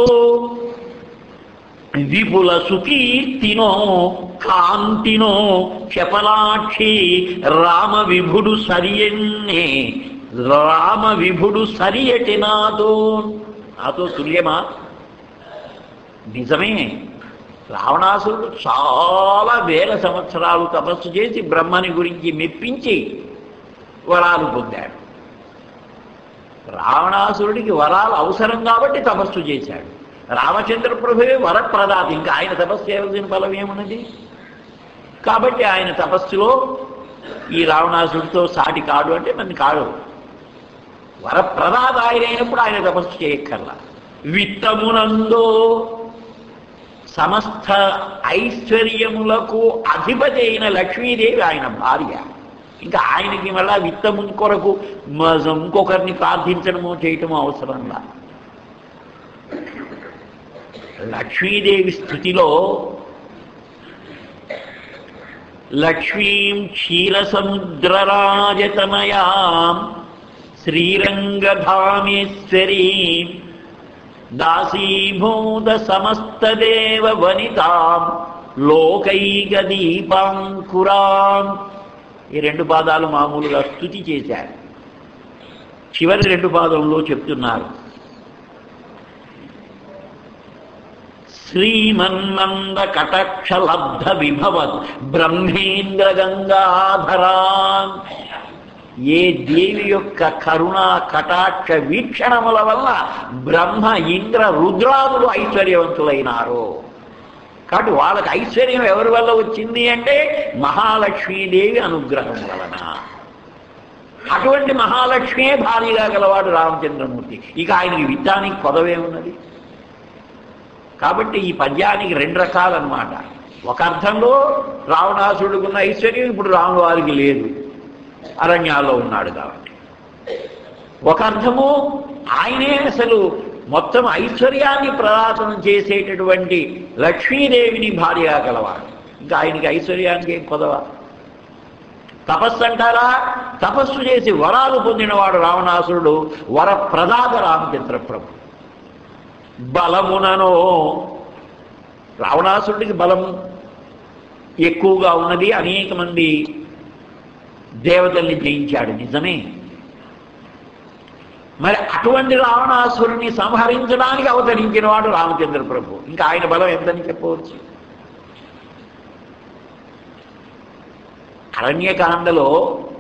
విపుల సుకీర్తినో కాంతినో చపలాక్షి రామ విభుడు సరియన్నే రామ విభుడు సరియటి నాతో నాతో తుల్యమా నిజమే రావణాసురుడు చాలా వేల సంవత్సరాలు తపస్సు చేసి బ్రహ్మని గురించి మెప్పించి వరాలు పొందాడు రావణాసురుడికి వరాలు అవసరం కాబట్టి తపస్సు చేశాడు రామచంద్ర ప్రభువే వరప్రదాత ఇంకా ఆయన తపస్సు చేయవలసిన ఫలం ఏమున్నది కాబట్టి ఆయన తపస్సులో ఈ రావణాసుడితో సాటి కాడు అంటే నన్ను కాడు వరప్రదాత ఆయన అయినప్పుడు ఆయన తపస్సు చేయక్కర్లా విత్తమునందో సమస్త ఐశ్వర్యములకు అధిపతి అయిన లక్ష్మీదేవి ఆయన భార్య ఇంకా ఆయనకి మళ్ళా విత్తము కొరకు మ- ఇంకొకరిని ప్రార్థించడము చేయటము అవసరంలా లక్ష్మీదేవి స్థితిలో లక్ష్మీం క్షీరసముద్రరాజతనయాం శ్రీరంగధామేశ్వరీం దాసీభూత సమస్తదేవ వనితాం లోకైక దీపాంకురాం ఈ రెండు పాదాలు మామూలుగా స్థుతి చేశారు చివరి రెండు పాదంలో చెప్తున్నారు శ్రీమన్నంద కటక్ష లబ్ధ విభవత్ బ్రహ్మేంద్ర గంగాధరాన్ ఏ దేవి యొక్క కరుణ కటాక్ష వీక్షణముల వల్ల బ్రహ్మ ఇంద్ర రుద్రాదులు ఐశ్వర్యవంతులైనారో కాబట్టి వాళ్ళకి ఐశ్వర్యం ఎవరి వల్ల వచ్చింది అంటే మహాలక్ష్మీదేవి అనుగ్రహం వలన అటువంటి మహాలక్ష్మే భార్యగా గలవాడు రామచంద్రమూర్తి ఇక ఆయనకి విత్తానికి కొదవేమున్నది కాబట్టి ఈ పద్యానికి రెండు రకాలన్నమాట ఒక అర్థంలో రావణాసుడికున్న ఐశ్వర్యం ఇప్పుడు రాముల వారికి లేదు అరణ్యాల్లో ఉన్నాడు కాబట్టి ఒక అర్థము ఆయనే అసలు మొత్తం ఐశ్వర్యాన్ని ప్రదాతనం చేసేటటువంటి లక్ష్మీదేవిని భార్యగా గలవాడు ఇంకా ఆయనకి ఐశ్వర్యానికి ఏం కొదవా తపస్సు అంటారా తపస్సు చేసి వరాలు పొందినవాడు రావణాసురుడు వర ప్రదాత రామచంద్ర ప్రభు బలముననో రావణాసురుడికి బలం ఎక్కువగా ఉన్నది అనేక మంది దేవతల్ని జయించాడు నిజమే మరి అటువంటి రావణాసురుని సంహరించడానికి అవతరించిన వాడు రామచంద్ర ప్రభు ఇంకా ఆయన బలం ఎంతని చెప్పవచ్చు అరణ్యకాండలో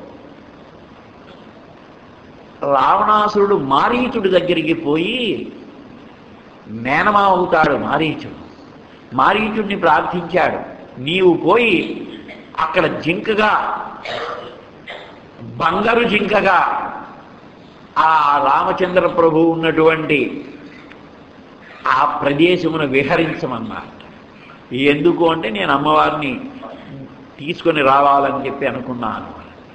రావణాసురుడు మారీచుడి దగ్గరికి పోయి మేనమా అవుతాడు మారీచుడు మారీచుడిని ప్రార్థించాడు నీవు పోయి అక్కడ జింకగా బంగారు జింకగా ఆ రామచంద్ర ప్రభు ఉన్నటువంటి ఆ ప్రదేశమును విహరించమన్నారు ఎందుకు అంటే నేను అమ్మవారిని తీసుకొని రావాలని చెప్పి అనుకున్నాను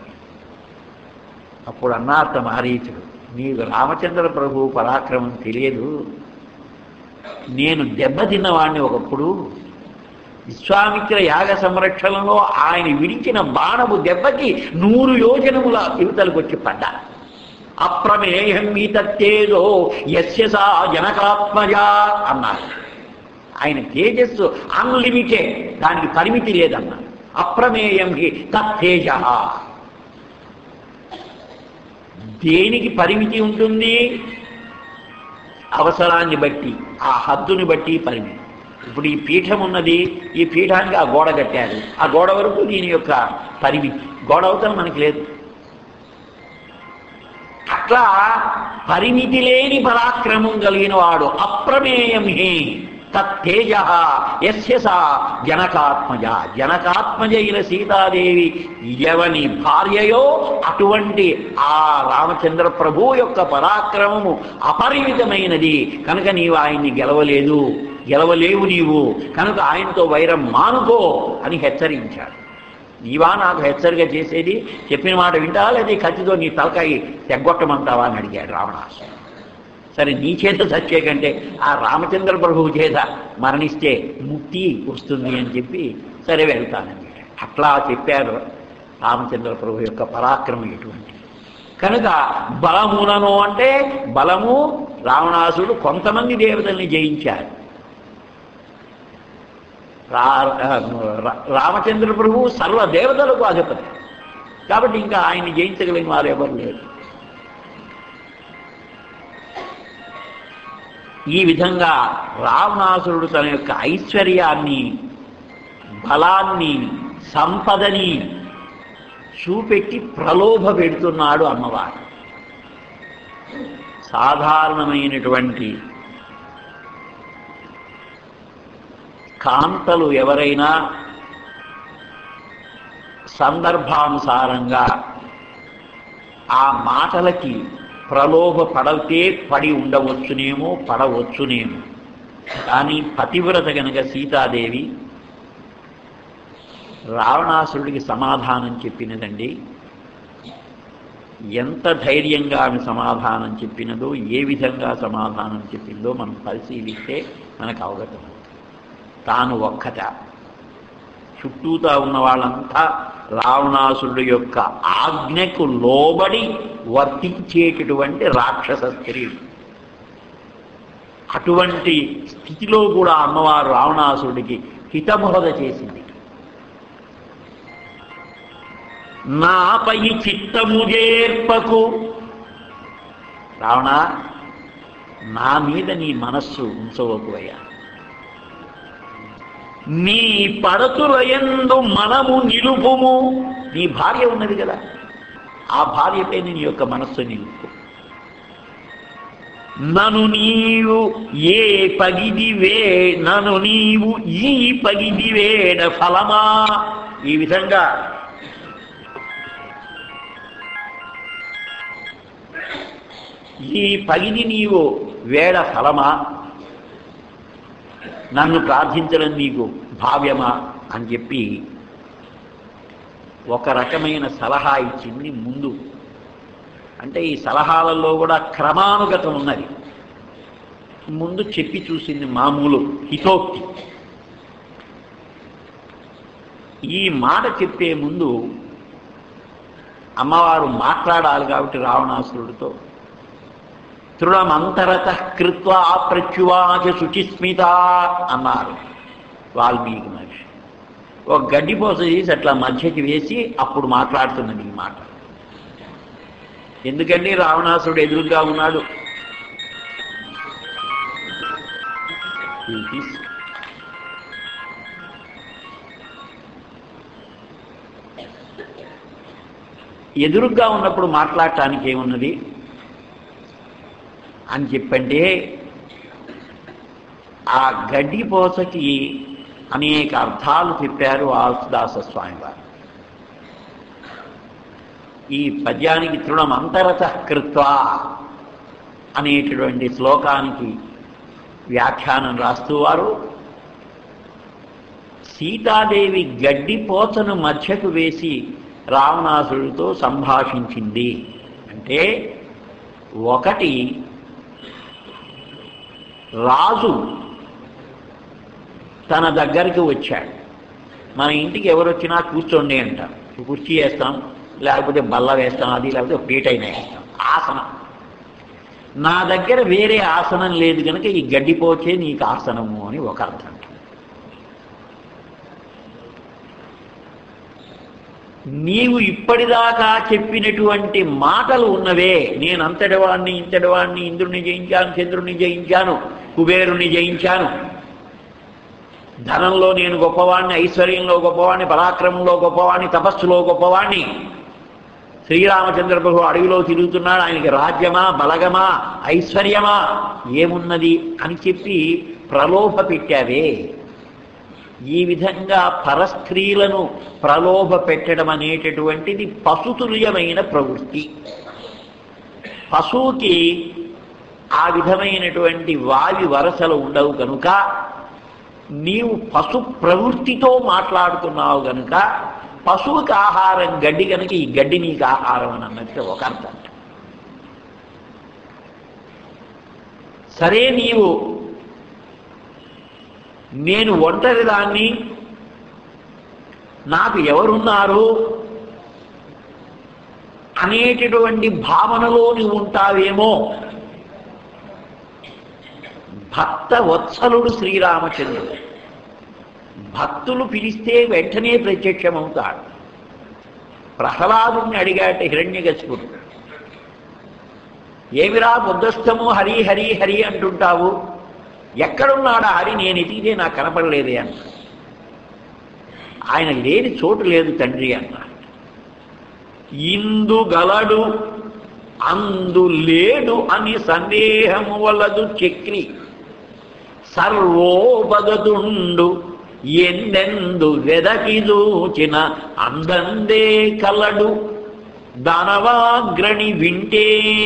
అప్పుడు అన్నార్త మారీచుడు నీకు రామచంద్ర ప్రభు పరాక్రమం తెలియదు నేను దెబ్బతిన్నవాడిని ఒకప్పుడు విశ్వామిత్ర యాగ సంరక్షణలో ఆయన విడిచిన బాణము దెబ్బకి నూరు యోజనముల యువతలకు వచ్చి పడ్డా అప్రమేయం ఈ తత్తేజో యస్య సా జనకాత్మజ అన్నారు ఆయన తేజస్సు అన్లిమిటెడ్ దానికి పరిమితి లేదన్నారు అప్రమేయం హి తత్తేజ దేనికి పరిమితి ఉంటుంది అవసరాన్ని బట్టి ఆ హద్దుని బట్టి పరిమితి ఇప్పుడు ఈ పీఠం ఉన్నది ఈ పీఠానికి ఆ గోడ కట్టారు ఆ గోడ వరకు దీని యొక్క పరిమితి గోడ అవతల మనకి లేదు అట్లా పరిమితి లేని పరాక్రమం కలిగిన వాడు అప్రమేయం హి తత్తేజ యస్య సా జనకాత్మజ జనకాత్మజ అయిన సీతాదేవి ఎవని భార్యయో అటువంటి ఆ రామచంద్ర ప్రభు యొక్క పరాక్రమము అపరిమితమైనది కనుక నీవు ఆయన్ని గెలవలేదు గెలవలేవు నీవు కనుక ఆయనతో వైరం మానుకో అని హెచ్చరించాడు నీవా నాకు హెచ్చరిక చేసేది చెప్పిన మాట వింటా లేదా ఈ కత్తితో నీ తలకాయి తెగ్గొట్టమంటావా అని అడిగాడు రావణాసు సరే నీ చేత చచ్చే కంటే ఆ రామచంద్ర ప్రభువు చేత మరణిస్తే ముక్తి వస్తుంది అని చెప్పి సరే వెళ్తానని అట్లా చెప్పారు రామచంద్ర ప్రభు యొక్క పరాక్రమం ఎటువంటి కనుక బలమునను అంటే బలము రావణాసుడు కొంతమంది దేవతల్ని జయించారు రా రా- రామచంద్ర ప్రభు సర్వ దేవతలకు అధిపతి కాబట్టి ఇంకా ఆయన్ని జయించగలిగిన వారు ఎవరు లేరు ఈ విధంగా రావణాసురుడు తన యొక్క ఐశ్వర్యాన్ని బలాన్ని సంపదని చూపెట్టి ప్రలోభ పెడుతున్నాడు అమ్మవారు సాధారణమైనటువంటి కాంతలు ఎవరైనా సందర్భానుసారంగా ఆ మాటలకి ప్రలోభ పడితే పడి ఉండవచ్చునేమో పడవచ్చునేమో కానీ పతివ్రత గనక సీతాదేవి రావణాసురుడికి సమాధానం చెప్పినదండి ఎంత ధైర్యంగా ఆమె సమాధానం చెప్పినదో ఏ విధంగా సమాధానం చెప్పిందో మనం పరిశీలిస్తే మనకు అవగతం అవుతుంది. తాను ఒక్కట చుట్టూతా ఉన్న వాళ్ళంతా రావణాసురుడు యొక్క ఆజ్ఞకు లోబడి వర్తించేటటువంటి రాక్షస స్త్రీ అటువంటి స్థితిలో కూడా అమ్మవారు రావణాసురుడికి హితబోధ చేసింది నాపై చిత్తము చేర్పకు రావణ నా మీద నీ మనస్సు ఉంచవకు అయ్యా నీ పడతులయందు మనము నిలుపుము నీ భార్య ఉన్నది కదా ఆ భార్యపై నీ యొక్క మనస్సు నిలుపు నను నీవు ఏ పగిది వే నను నీవు ఈ పగిది వేడ ఫలమా ఈ విధంగా ఈ పగిది నీవు వేడ ఫలమా నన్ను ప్రార్థించడం నీకు భావ్యమా అని చెప్పి ఒక రకమైన సలహా ఇచ్చింది ముందు అంటే ఈ సలహాలలో కూడా క్రమానుగతం ఉన్నది ముందు చెప్పి చూసింది మామూలు హితోక్తి ఈ మాట చెప్పే ముందు అమ్మవారు మాట్లాడాలి కాబట్టి రావణాసురుడితో తృణమంతరత కృత్వా ప్రత్యువాచ శుచిస్మిత అన్నారు వాల్మీకి మహర్షి ఒక గడ్డిపోస చేసి అట్లా మధ్యకి వేసి అప్పుడు మాట్లాడుతున్నది ఈ మాట ఎందుకంటే రావణాసురుడు ఎదురుగా ఉన్నాడు ఇది తీసి- ఎదురుగ్గా ఉన్నప్పుడు మాట్లాడటానికి ఏమున్నది అని చెప్పంటే ఆ గడ్డి పోసకి అనేక అర్థాలు చెప్పారు ఆల్దాస స్వామి వారు ఈ పద్యానికి తృణం అంతరత కృత్వా అనేటటువంటి శ్లోకానికి వ్యాఖ్యానం రాస్తూ వారు సీతాదేవి గడ్డి పోచను మధ్యకు వేసి రావణాసుడితో సంభాషించింది అంటే ఒకటి రాజు తన దగ్గరికి వచ్చాడు మన ఇంటికి ఎవరు వచ్చినా కూర్చోండి అంటాం కుర్చీ వేస్తాం లేకపోతే బల్ల వేస్తాం అది లేకపోతే పీటైనా వేస్తాం ఆసనం నా దగ్గర వేరే ఆసనం లేదు కనుక ఈ గడ్డిపోచే నీకు ఆసనము అని ఒక అర్థం నీవు ఇప్పటిదాకా చెప్పినటువంటి మాటలు ఉన్నవే నేను అంతటి వాడిని ఇంతటి వాడిని ఇంద్రుని జయించాను చంద్రుని జయించాను కుబేరుని జయించాను ధనంలో నేను గొప్పవాణ్ణి ఐశ్వర్యంలో గొప్పవాణ్ణి పరాక్రమంలో గొప్పవాణ్ణి తపస్సులో గొప్పవాణ్ణి శ్రీరామచంద్ర ప్రభు అడవిలో తిరుగుతున్నాడు ఆయనకి రాజ్యమా బలగమా ఐశ్వర్యమా ఏమున్నది అని చెప్పి ప్రలోభ పెట్టావే ఈ విధంగా పరస్త్రీలను ప్రలోభ పెట్టడం అనేటటువంటిది పశుతుల్యమైన ప్రవృత్తి పశువుకి ఆ విధమైనటువంటి వావి వరసలు ఉండవు కనుక నీవు పశు ప్రవృత్తితో మాట్లాడుతున్నావు గనుక పశువుకి ఆహారం గడ్డి కనుక ఈ గడ్డి నీకు ఆహారం అని అన్నట్టు ఒక అర్థం సరే నీవు నేను ఒంటరి దాన్ని నాకు ఎవరున్నారు అనేటటువంటి భావనలో నువ్వు ఉంటావేమో భక్త వత్సలుడు శ్రీరామచంద్రుడు భక్తులు పిలిస్తే వెంటనే ప్రత్యక్షమవుతాడు ప్రహ్లాదుని అడిగాట హిరణ్యగశిపుడు ఏమిరా బుద్ధస్థము హరి హరి హరి అంటుంటావు ఎక్కడున్నాడా హరి నేను ఎదిగితే నాకు కనపడలేదే అన్న ఆయన లేని చోటు లేదు తండ్రి అన్న ఇందు గలడు అందు లేడు అని సందేహము వలదు చక్రి సర్వోపగతుండు ఎన్నెందు వెదకి చూచిన అందందే కలడు దానవాగ్రణి వింటే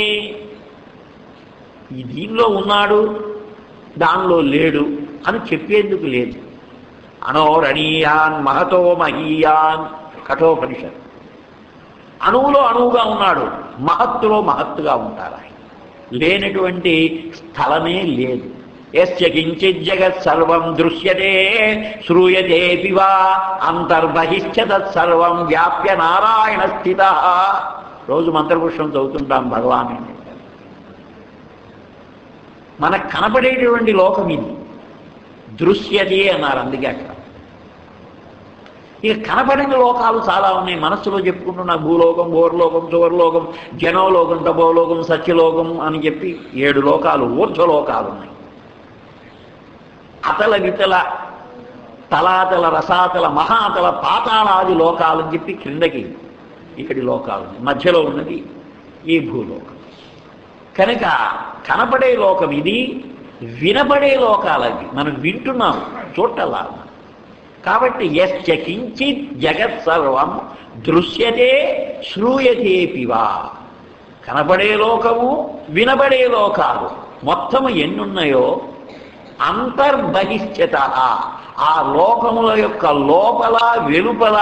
ఈ దీనిలో ఉన్నాడు దానిలో లేడు అని చెప్పేందుకు లేదు అనోరణీయాన్ మహతో మహీయాన్ కఠోపనిషత్ అణువులో అణువుగా ఉన్నాడు మహత్తులో మహత్తుగా ఉంటారు ఆయన లేనటువంటి స్థలమే లేదు ఎస్య కించిత్ జగత్ సర్వం దృశ్యతే శ్రూయతే పివా అంతర్బహిష్ట తత్సర్వం వ్యాప్య నారాయణ స్థిత రోజు మంత్రపుష్పం చదువుతుంటాం భగవాన్ మనకు కనపడేటువంటి లోకం ఇది దృశ్యతే అన్నారు అందుకే అక్కడ ఇక కనపడని లోకాలు చాలా ఉన్నాయి మనస్సులో చెప్పుకుంటున్న భూలోకం ఓర్లోకం సువర్లోకం జనోలోకం తపోలోకం సత్యలోకం అని చెప్పి ఏడు లోకాలు ఊర్ధ్వలోకాలు ఉన్నాయి అతల వితల తలాతల రసాతల మహాతల పాతాళాది లోకాలు అని చెప్పి క్రిందకి ఇక్కడి లోకాలు ఉన్నాయి. మధ్యలో ఉన్నది ఈ భూలోకం కనుక కనపడే లోకం ఇది వినపడే లోకాలవి మనం వింటున్నాం చూడటలా కాబట్టి యశ్చ కించిత్ జగత్ సర్వం దృశ్యతే శ్రూయతేపివా కనబడే లోకము వినబడే లోకాలు మొత్తము ఎన్నున్నాయో అంతర్బహిష్యత ఆ లోకముల యొక్క లోపల వెలుపల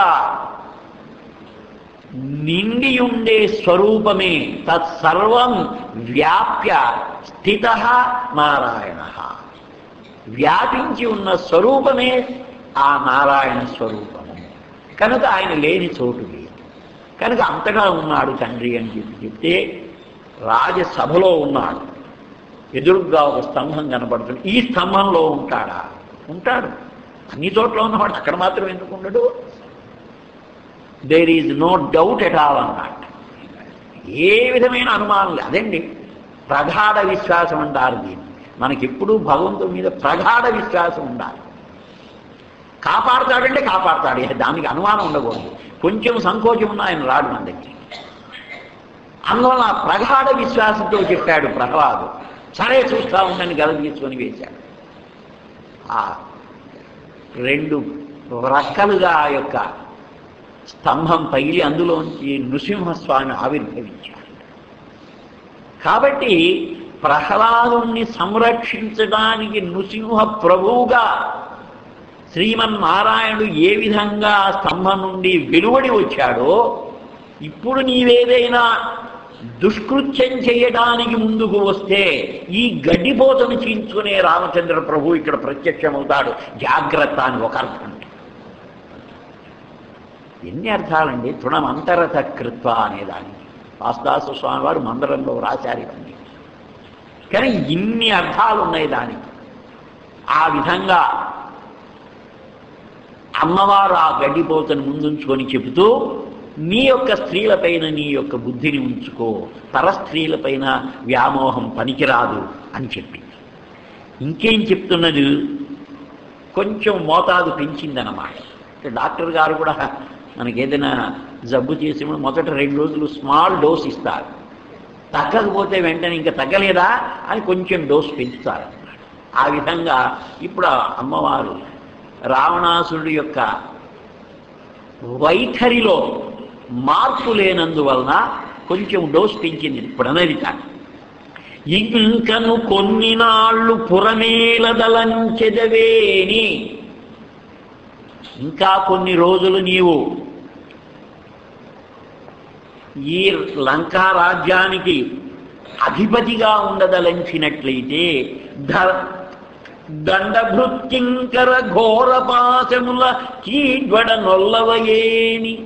నిండి ఉండే స్వరూపమే తత్సర్వం వ్యాప్య స్థిత నారాయణ వ్యాపించి ఉన్న స్వరూపమే ఆ నారాయణ స్వరూపము కనుక ఆయన లేని చోటు లేదు కనుక అంతగా ఉన్నాడు తండ్రి అని చెప్పి చెప్తే రాజసభలో ఉన్నాడు ఎదురుగా ఒక స్తంభం కనపడుతుంది ఈ స్తంభంలో ఉంటాడా ఉంటాడు అన్ని చోట్ల ఉన్నవాడు అక్కడ మాత్రం ఎందుకు ఉండడు there is no doubt at all అన్నమాట ఏ విధమైన అనుమానం లేదు అదండి ప్రగాఢ విశ్వాసం అంటారు దీన్ని మనకెప్పుడూ భగవంతుడి మీద ప్రగాఢ విశ్వాసం ఉండాలి కాపాడుతాడంటే కాపాడుతాడు ఇక దానికి అనుమానం ఉండకూడదు కొంచెం సంకోచం ఉన్న ఆయన రాడు మన దగ్గర అందువల్ల ఆ ప్రగాఢ విశ్వాసంతో చెప్పాడు ప్రహ్లాదు సరే చూస్తా ఉండని గల తీసుకొని వేశాడు ఆ రెండు రక్కలుగా ఆ యొక్క స్తంభం పగిలి అందులోంచి నృసింహస్వామి ఆవిర్భవించాడు కాబట్టి ప్రహ్లాదుణ్ణి సంరక్షించడానికి నృసింహ ప్రభువుగా శ్రీమన్నారాయణుడు ఏ విధంగా ఆ స్తంభం నుండి వెలువడి వచ్చాడో ఇప్పుడు నీవేదైనా దుష్కృత్యం చేయడానికి ముందుకు వస్తే ఈ గడ్డిపోతను చీల్చుకునే రామచంద్ర ప్రభు ఇక్కడ ప్రత్యక్షమవుతాడు జాగ్రత్త అని ఒక అర్థం ఎన్ని అర్థాలండి తృణమంతరత కృత్వ అనేదానికి వాస్తాసు స్వామి వారు మందరంలో రాశారు ఇవన్నీ కానీ ఇన్ని అర్థాలు ఉన్నాయి దానికి ఆ విధంగా అమ్మవారు ఆ గడ్డిపోతను ముందుంచుకొని చెబుతూ నీ యొక్క స్త్రీలపైన నీ యొక్క బుద్ధిని ఉంచుకో పరస్త్రీలపైన వ్యామోహం పనికిరాదు అని చెప్పింది ఇంకేం చెప్తున్నది కొంచెం మోతాదు పెంచిందన్నమాట డాక్టర్ గారు కూడా మనకి ఏదైనా జబ్బు చేసినప్పుడు మొదట రెండు రోజులు స్మాల్ డోస్ ఇస్తారు తగ్గకపోతే వెంటనే ఇంకా తగ్గలేదా అని కొంచెం డోస్ పెంచుతారు ఆ విధంగా ఇప్పుడు ఆ అమ్మవారు రావణాసురుడి యొక్క వైఖరిలో మార్పు లేనందువలన కొంచెం డోస్ పెంచింది ఇప్పుడు అనేది కాదు ఇంకను కొన్ని నాళ్ళు పురమేలదలంచెదవేని ఇంకా కొన్ని రోజులు నీవు ఈ లంకా రాజ్యానికి అధిపతిగా ఉండదలంచినట్లయితే ధ దండభృత్కింకర ఘోరపాశముల కీడ్వడ నొల్లవయేని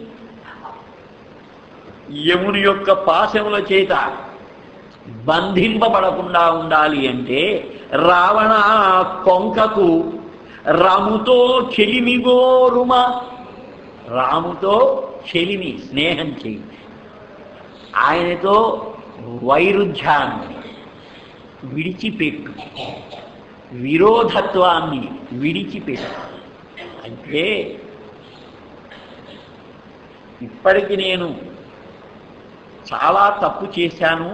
యముని యొక్క పాశముల చేత బంధింపబడకుండా ఉండాలి అంటే రావణ కొంకకు రాముతో చెలిమిగోరుమ రాముతో చెలిమి స్నేహం చెయ్యి ఆయనతో వైరుధ్యాన్ని విడిచిపెట్టు విరోధత్వాన్ని విడిచిపెట్టు అంటే ఇప్పటికి నేను చాలా తప్పు చేశాను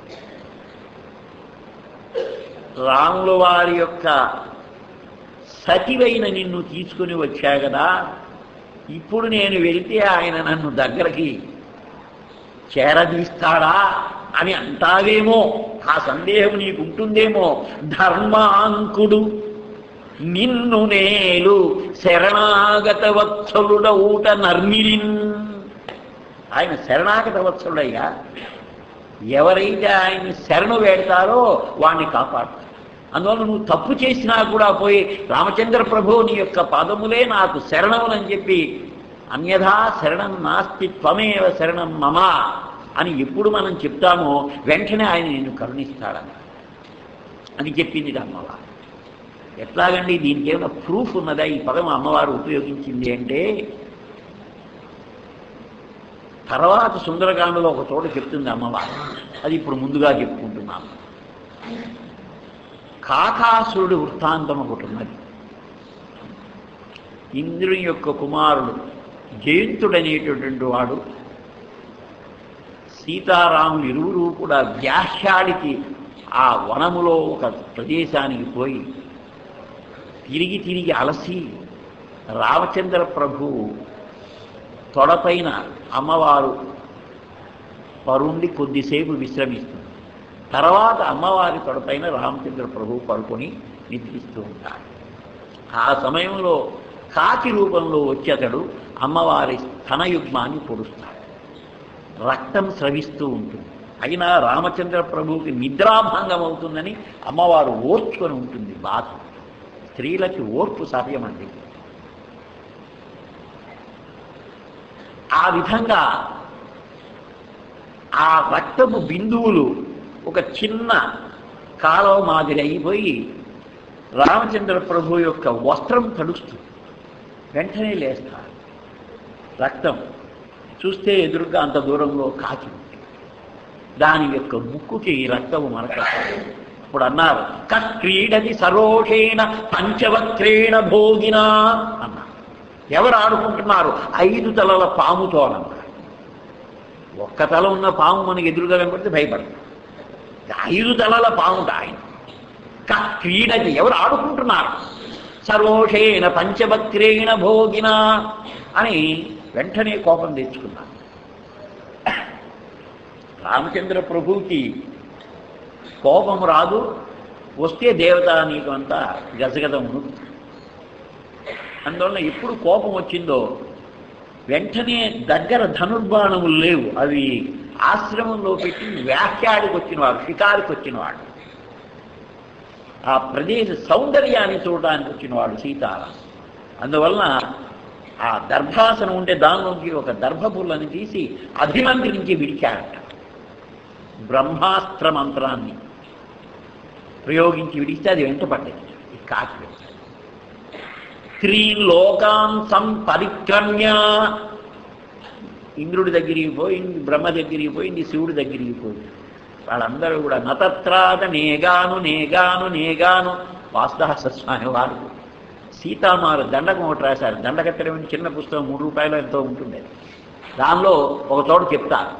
రాముల వారి యొక్క సతివైన నిన్ను తీసుకుని వచ్చా కదా ఇప్పుడు నేను వెళితే ఆయన నన్ను దగ్గరికి చేరదీస్తాడా అని అంటావేమో ఆ సందేహం నీకు ఉంటుందేమో ధర్మాంకుడు నిన్ను నేలు శరణాగత వత్సలుడ ఊట నర్మిలిన్ ఆయన శరణాగత వత్సలుడయ్యా ఎవరైతే ఆయన్ని శరణు వేడతారో వాణ్ణి కాపాడుతారు అందువల్ల నువ్వు తప్పు చేసినా కూడా పోయి రామచంద్ర ప్రభు నీ యొక్క పదములే నాకు శరణములని చెప్పి అన్యథా శరణం నాస్తి త్వమేవ శరణం మమ అని ఎప్పుడు మనం చెప్తామో వెంటనే ఆయన నిన్ను కరుణిస్తాడని అని చెప్పింది అమ్మవారు ఎట్లాగండి దీనికి ఏమైనా ప్రూఫ్ ఉన్నదా ఈ పదం అమ్మవారు ఉపయోగించింది అంటే తర్వాత సుందరకాండలో ఒక చోట చెప్తుంది అమ్మవారు అది ఇప్పుడు ముందుగా చెప్పుకుంటున్నాను కాకాసురుడి వృత్తాంతం ఒకటి ఉన్నది ఇంద్రుని యొక్క కుమారుడు జయంతుడనేటటువంటి వాడు సీతారాములు ఇరువురు కూడా వ్యాహ్యాడికి ఆ వనములో ఒక ప్రదేశానికి పోయి తిరిగి తిరిగి అలసి రామచంద్ర ప్రభువు తొడపైన అమ్మవారు పరుండి కొద్దిసేపు విశ్రమిస్తుంది తర్వాత అమ్మవారి తొడపైన రామచంద్ర ప్రభువు పడుకొని నిద్రిస్తూ ఉంటాడు ఆ సమయంలో కాకి రూపంలో వచ్చి అతడు అమ్మవారి స్తనయుగ్మాన్ని పొడుస్తాడు రక్తం స్రవిస్తూ ఉంటుంది అయినా రామచంద్ర ప్రభువుకి నిద్రాభంగం అవుతుందని అమ్మవారు ఓర్చుకొని ఉంటుంది బాధ స్త్రీలకి ఓర్పు సహజమండి ఆ విధంగా ఆ రక్తపు బిందువులు ఒక చిన్న కాలువ మాదిరి అయిపోయి రామచంద్ర ప్రభు యొక్క వస్త్రం తడుస్తుంది వెంటనే లేస్తారు రక్తం చూస్తే ఎదురుగా అంత దూరంలో కాకి ఉంది. దాని యొక్క ముక్కుకి రక్తము మరక ఇప్పుడు అన్నారు క్రీడది సరోషేణ పంచవక్రేణ భోగిన అన్నారు ఎవరు ఆడుకుంటున్నారు ఐదు తలల పాముతో అన్నారు ఒక్క తల ఉన్న పాము మనకి ఎదురుగా కనపడితే భయపడదు ఐదు తలల పాముట ఆయన క్రీడది ఎవరు ఆడుకుంటున్నారు సర్వోషేణ పంచభక్రేణ భోగిన అని వెంటనే కోపం తెచ్చుకున్నారు రామచంద్ర ప్రభువుకి కోపం రాదు వస్తే దేవతా నీకు అంతా గజగదమును అందువలన ఎప్పుడు కోపం వచ్చిందో వెంటనే దగ్గర ధనుర్బాణములు లేవు అవి ఆశ్రమంలో పెట్టి వ్యాఖ్యాడికి వచ్చినవాడు షికారికి వచ్చినవాడు ఆ ప్రదేశ సౌందర్యాన్ని చూడడానికి వచ్చినవాడు సీతారాం అందువలన ఆ దర్భాసనం ఉంటే దానిలోంచి ఒక దర్భపుల్లని తీసి అభిమంత్రించి విడిచాడట బ్రహ్మాస్త్ర మంత్రాన్ని ప్రయోగించి విడిస్తే అది వెంట పడ్డది ఈ కాకి త్రీలోకాన్ సంపరిక్రమ్య ఇంద్రుడి దగ్గరికి పోయింది బ్రహ్మ దగ్గరికి పోయింది శివుడి దగ్గరికి పోయింది వాళ్ళందరూ కూడా నతత్రాద నేగాను నేగాను నేగాను వాస్తహస స్వామి వారు సీతామారు దండకం ఒకటి రాశారు దండకత్తడం చిన్న పుస్తకం మూడు రూపాయలు ఎంతో ఉంటుంది అది. దానిలో ఒక చోట చెప్తారు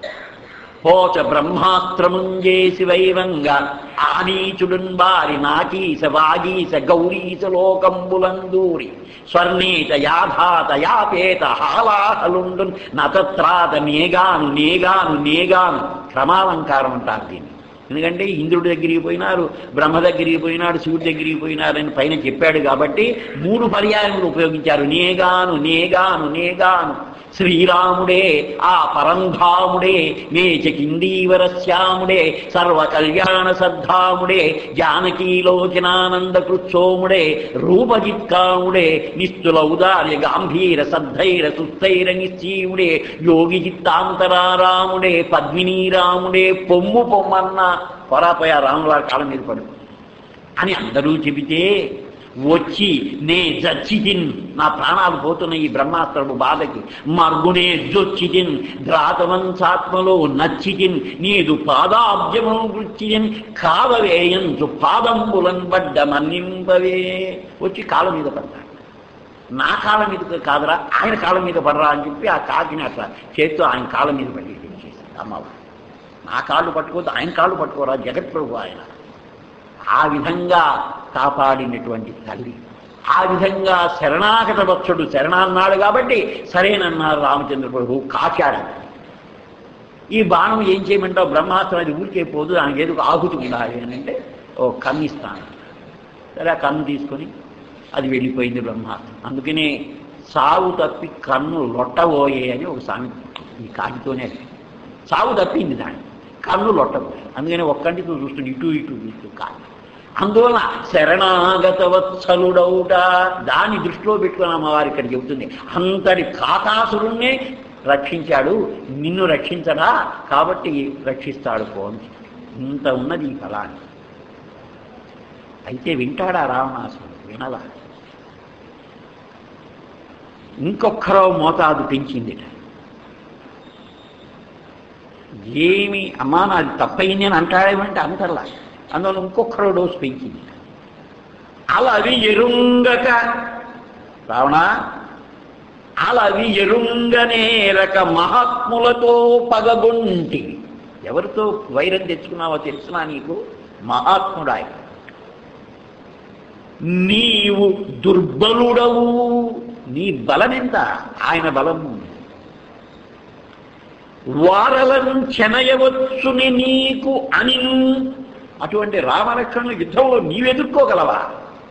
పోచ బ్రహ్మాస్త్రముంజేసి వైవంగ ఆనీచుడున్ బారి నాకీస వాగీస గౌరీస లోకంబులందూరి స్వర్ణీత యాధాత యాపేత హాలాహలుండున్ నతత్రాత నేగాను నేగాను నేగాను క్రమాలంకారం అంటారు దీన్ని ఎందుకంటే ఇంద్రుడి దగ్గరికి పోయినారు బ్రహ్మ దగ్గరికి పోయినాడు శివుడి దగ్గరికి పోయినారని పైన చెప్పాడు కాబట్టి మూడు పర్యాయములు ఉపయోగించారు నేగాను నేగాను నేగాను శ్రీరాముడే ఆ పరంధాముడే మేచకిందీవరశ్యాముడే సర్వ కళ్యాణ సద్ధాముడే జానకీలోచనానంద కృత్సోముడే రూపజిత్కాముడే నిస్తుల ఉదార్య గాంభీర సద్ధైర సుస్థైర నిశ్చీవుడే యోగి చిత్తాంతరారాముడే పద్మినీరాముడే పొమ్ము పొమ్మన్న పొరాపోయా రాములారి కాలం మీద పడు అని అందరూ చెబితే వచ్చి నే జచ్చితిన్ నా ప్రాణాలు పోతున్న ఈ బ్రహ్మాస్త్రపు బాధకి మర్గునే జొచ్చితిన్ ద్రాతవంశాత్మలో నచ్చితిన్ నీదు పాదాబ్జమును గుచ్చితిన్ కావవేయంచు పాదంబులన్ బడ్డ మన్నింపవే వచ్చి కాళ్ళ మీద పడ్డాడు నా కాళ్ళ మీద కాదురా ఆయన కాళ్ళ మీద పడరా అని చెప్పి ఆ కాకిని అట్లా చేత్తో ఆయన కాళ్ళ మీద పడి చేశాడు అమ్మవారు నా కాళ్ళు పట్టుకోవద్దు ఆయన కాళ్ళు పట్టుకోరా జగత్ప్రభు ఆయన ఆ విధంగా కాపాడినటువంటి తల్లి ఆ విధంగా శరణాగత భక్తుడు శరణాన్నాడు కాబట్టి సరేనన్నారు రామచంద్ర ప్రభు కాచాడు ఈ బాణం ఏం చేయమంటావు బ్రహ్మాస్త్రం అది ఊరికే పోదు దానికి ఏదో ఒక ఆహుతి ఉండాలి అని అంటే ఓ కన్ను ఇస్తాను సరే ఆ కన్ను తీసుకొని అది వెళ్ళిపోయింది బ్రహ్మాస్త్రం అందుకనే సావు తప్పి కన్ను లొట్టబోయే అని ఒక సామెత ఈ కాకితోనే సావు తప్పింది దాన్ని కన్ను లొట్టబోయే అందుకని ఒక్కంటితో చూస్తుంది ఇటు ఇటు ఇటు కాదు అందువలన శరణాగత వత్సలుడౌట దాన్ని దృష్టిలో పెట్టుకుని అమ్మవారు ఇక్కడ చెబుతుంది అంతటి కాకాసురుణ్ణే రక్షించాడు నిన్ను రక్షించడా కాబట్టి రక్షిస్తాడు పోని ఇంత ఉన్నది ఈ ఫలాన్ని అయితే వింటాడా రావణాసుడు వినలా ఇంకొక్కరో మోతాదు పెంచిందిట ఏమి అమ్మా నాది తప్పయింది అని అంటాడేమంటే అంతర్లా అందువల్ల ఇంకొకరో డోసు పెంచింది అలా అవి ఎరుంగక రావణ అలవి ఎరుంగనేరక మహాత్ములతో పగగొంటి ఎవరితో వైరం తెచ్చుకున్నావో తెలుసునా నీకు మహాత్ముడాయ నీవు దుర్బలుడవు నీ బలమెంత ఆయన బలము వారలను చెనయవచ్చుని నీకు అని అటువంటి రామలక్ష్మణుల యుద్ధంలో నీవెదుర్కోగలవా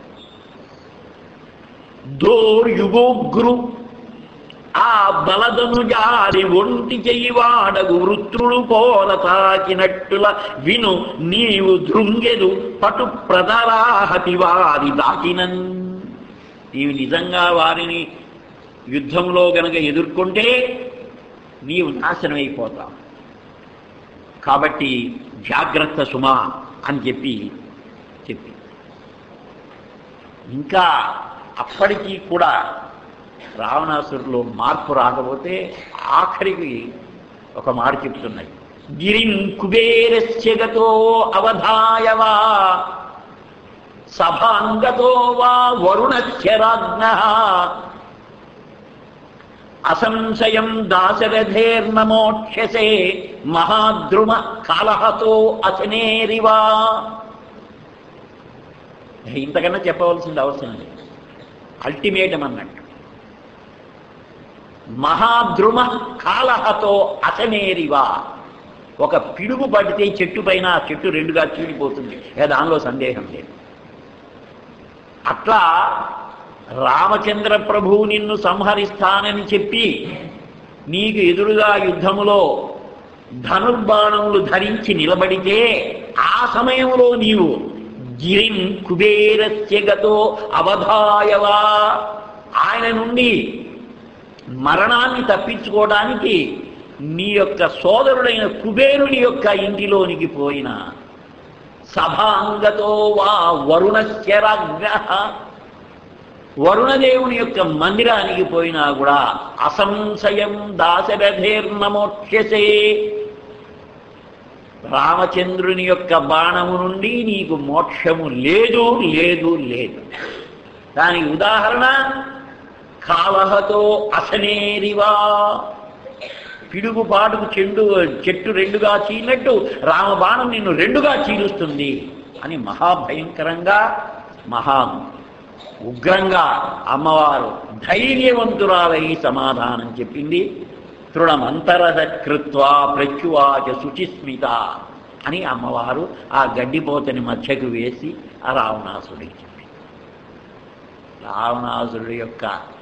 దోర్యుగోగ్రు ఆ బలదను జారి ఒంటి చెయ్యివాడగు వృత్రుడు పోల తాకినట్టుల విను నీవు దృంగెదు పటు ప్రదరాహతి వారి దాకినన్ నీవు నిజంగా వారిని యుద్ధంలో గనక ఎదుర్కొంటే నీవు నాశనమైపోతావు కాబట్టి జాగ్రత్త సుమా అని చెప్పి చెప్పి ఇంకా అప్పటికీ కూడా రావణాసురులో మార్పు రాకపోతే ఆఖరికి ఒక మాట చెప్తున్నాయి గిరిం కుబేరస్యగతో అవధాయవా సభాంగతో వా వరుణస్య రాజ్ఞ అసంశయం దాశరథేర్నమోక్షసే మహాద్రుమ కలహతో అసనేరివా ఇంతకన్నా చెప్పవలసింది అవసరం లేదు అల్టిమేటం అన్నట్టు మహాద్రుమ కాలహతో అసనేరివా ఒక పిడుగు పడితే చెట్టు పైన ఆ చెట్టు రెండుగా చీడిపోతుంది ఇక దానిలో సందేహం లేదు అట్లా రామచంద్ర ప్రభువు నిన్ను సంహరిస్తానని చెప్పి నీకు ఎదురుగా యుద్ధములో ధనుర్బాణములు ధరించి నిలబడితే ఆ సమయంలో నీవు గిరిం కుబేరస్యగతో అవధాయవా ఆయన నుండి మరణాన్ని తప్పించుకోవడానికి నీ యొక్క సోదరుడైన కుబేరుని యొక్క ఇంటిలోనికి పోయిన సభాంగతో వా వరుణశ్చరాజ్ఞ వరుణదేవుని యొక్క మందిరానికి పోయినా కూడా అసంశయం దాశరథేర్నమోక్షసే రామచంద్రుని యొక్క బాణము నుండి నీకు మోక్షము లేదు లేదు లేదు దానికి ఉదాహరణ కాలహతో అసనేరివా పిడుగుపాటుకు చెండు చెట్టు రెండుగా చీలినట్టు రామబాణం నిన్ను రెండుగా చీలుస్తుంది అని మహాభయంకరంగా మహా ఉగ్రంగా అమ్మవారు ధైర్యవంతురాలై సమాధానం చెప్పింది తృణమంతరద కృత్వా ప్రత్యువాచ శుచిస్మిత అని అమ్మవారు ఆ గడ్డిపోతని మధ్యకు వేసి ఆ రావణాసుడికి చెప్పింది రావణాసురుడి యొక్క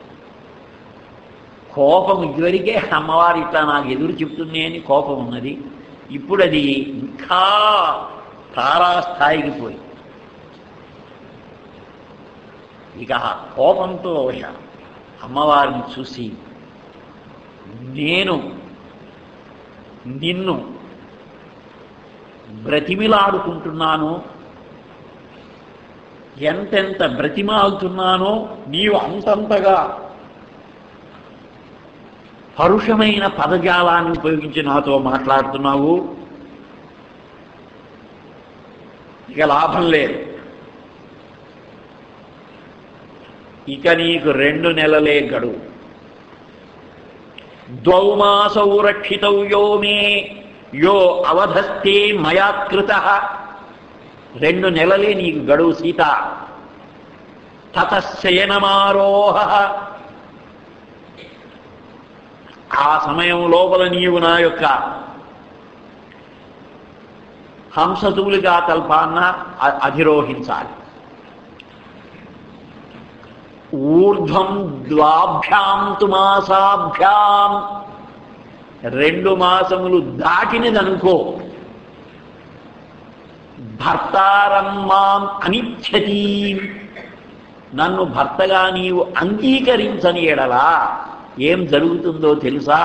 కోపం ఇదివరకే అమ్మవారు ఇట్లా నాకు ఎదురు చెప్తుంది అని కోపం ఉన్నది ఇప్పుడు అది ఇంకా తారాస్థాయికి పోయి ఇక ఆ కోపంతో అమ్మవారిని చూసి నేను నిన్ను బ్రతిమిలాడుకుంటున్నాను ఎంతెంత బ్రతిమాలుతున్నానో నీవు అంతంతగా పరుషమైన పదజాలాన్ని ఉపయోగించి నాతో మాట్లాడుతున్నావు ఇక లాభం లేదు ఇక నీకు రెండు నెలలే గడువు ద్వౌమాసౌ రక్షితౌ యో మే యో అవధస్తే మయాకృత రెండు నెలలే నీకు గడువు సీత తతశయనమారోహ ఆ సమయం లోపల నీవు నా యొక్క హంసతూలిగా తల్పాన్న అ- అధిరోహించాలి ఊర్ధ్వం ద్వాభ్యాం తు మాసాభ్యాం రెండు మాసములు దాటినదనుకో భర్తారం మాం అనిచ్చతి నన్ను భర్తగా నీవు అంగీకరించని ఎడలా ఏం జరుగుతుందో తెలుసా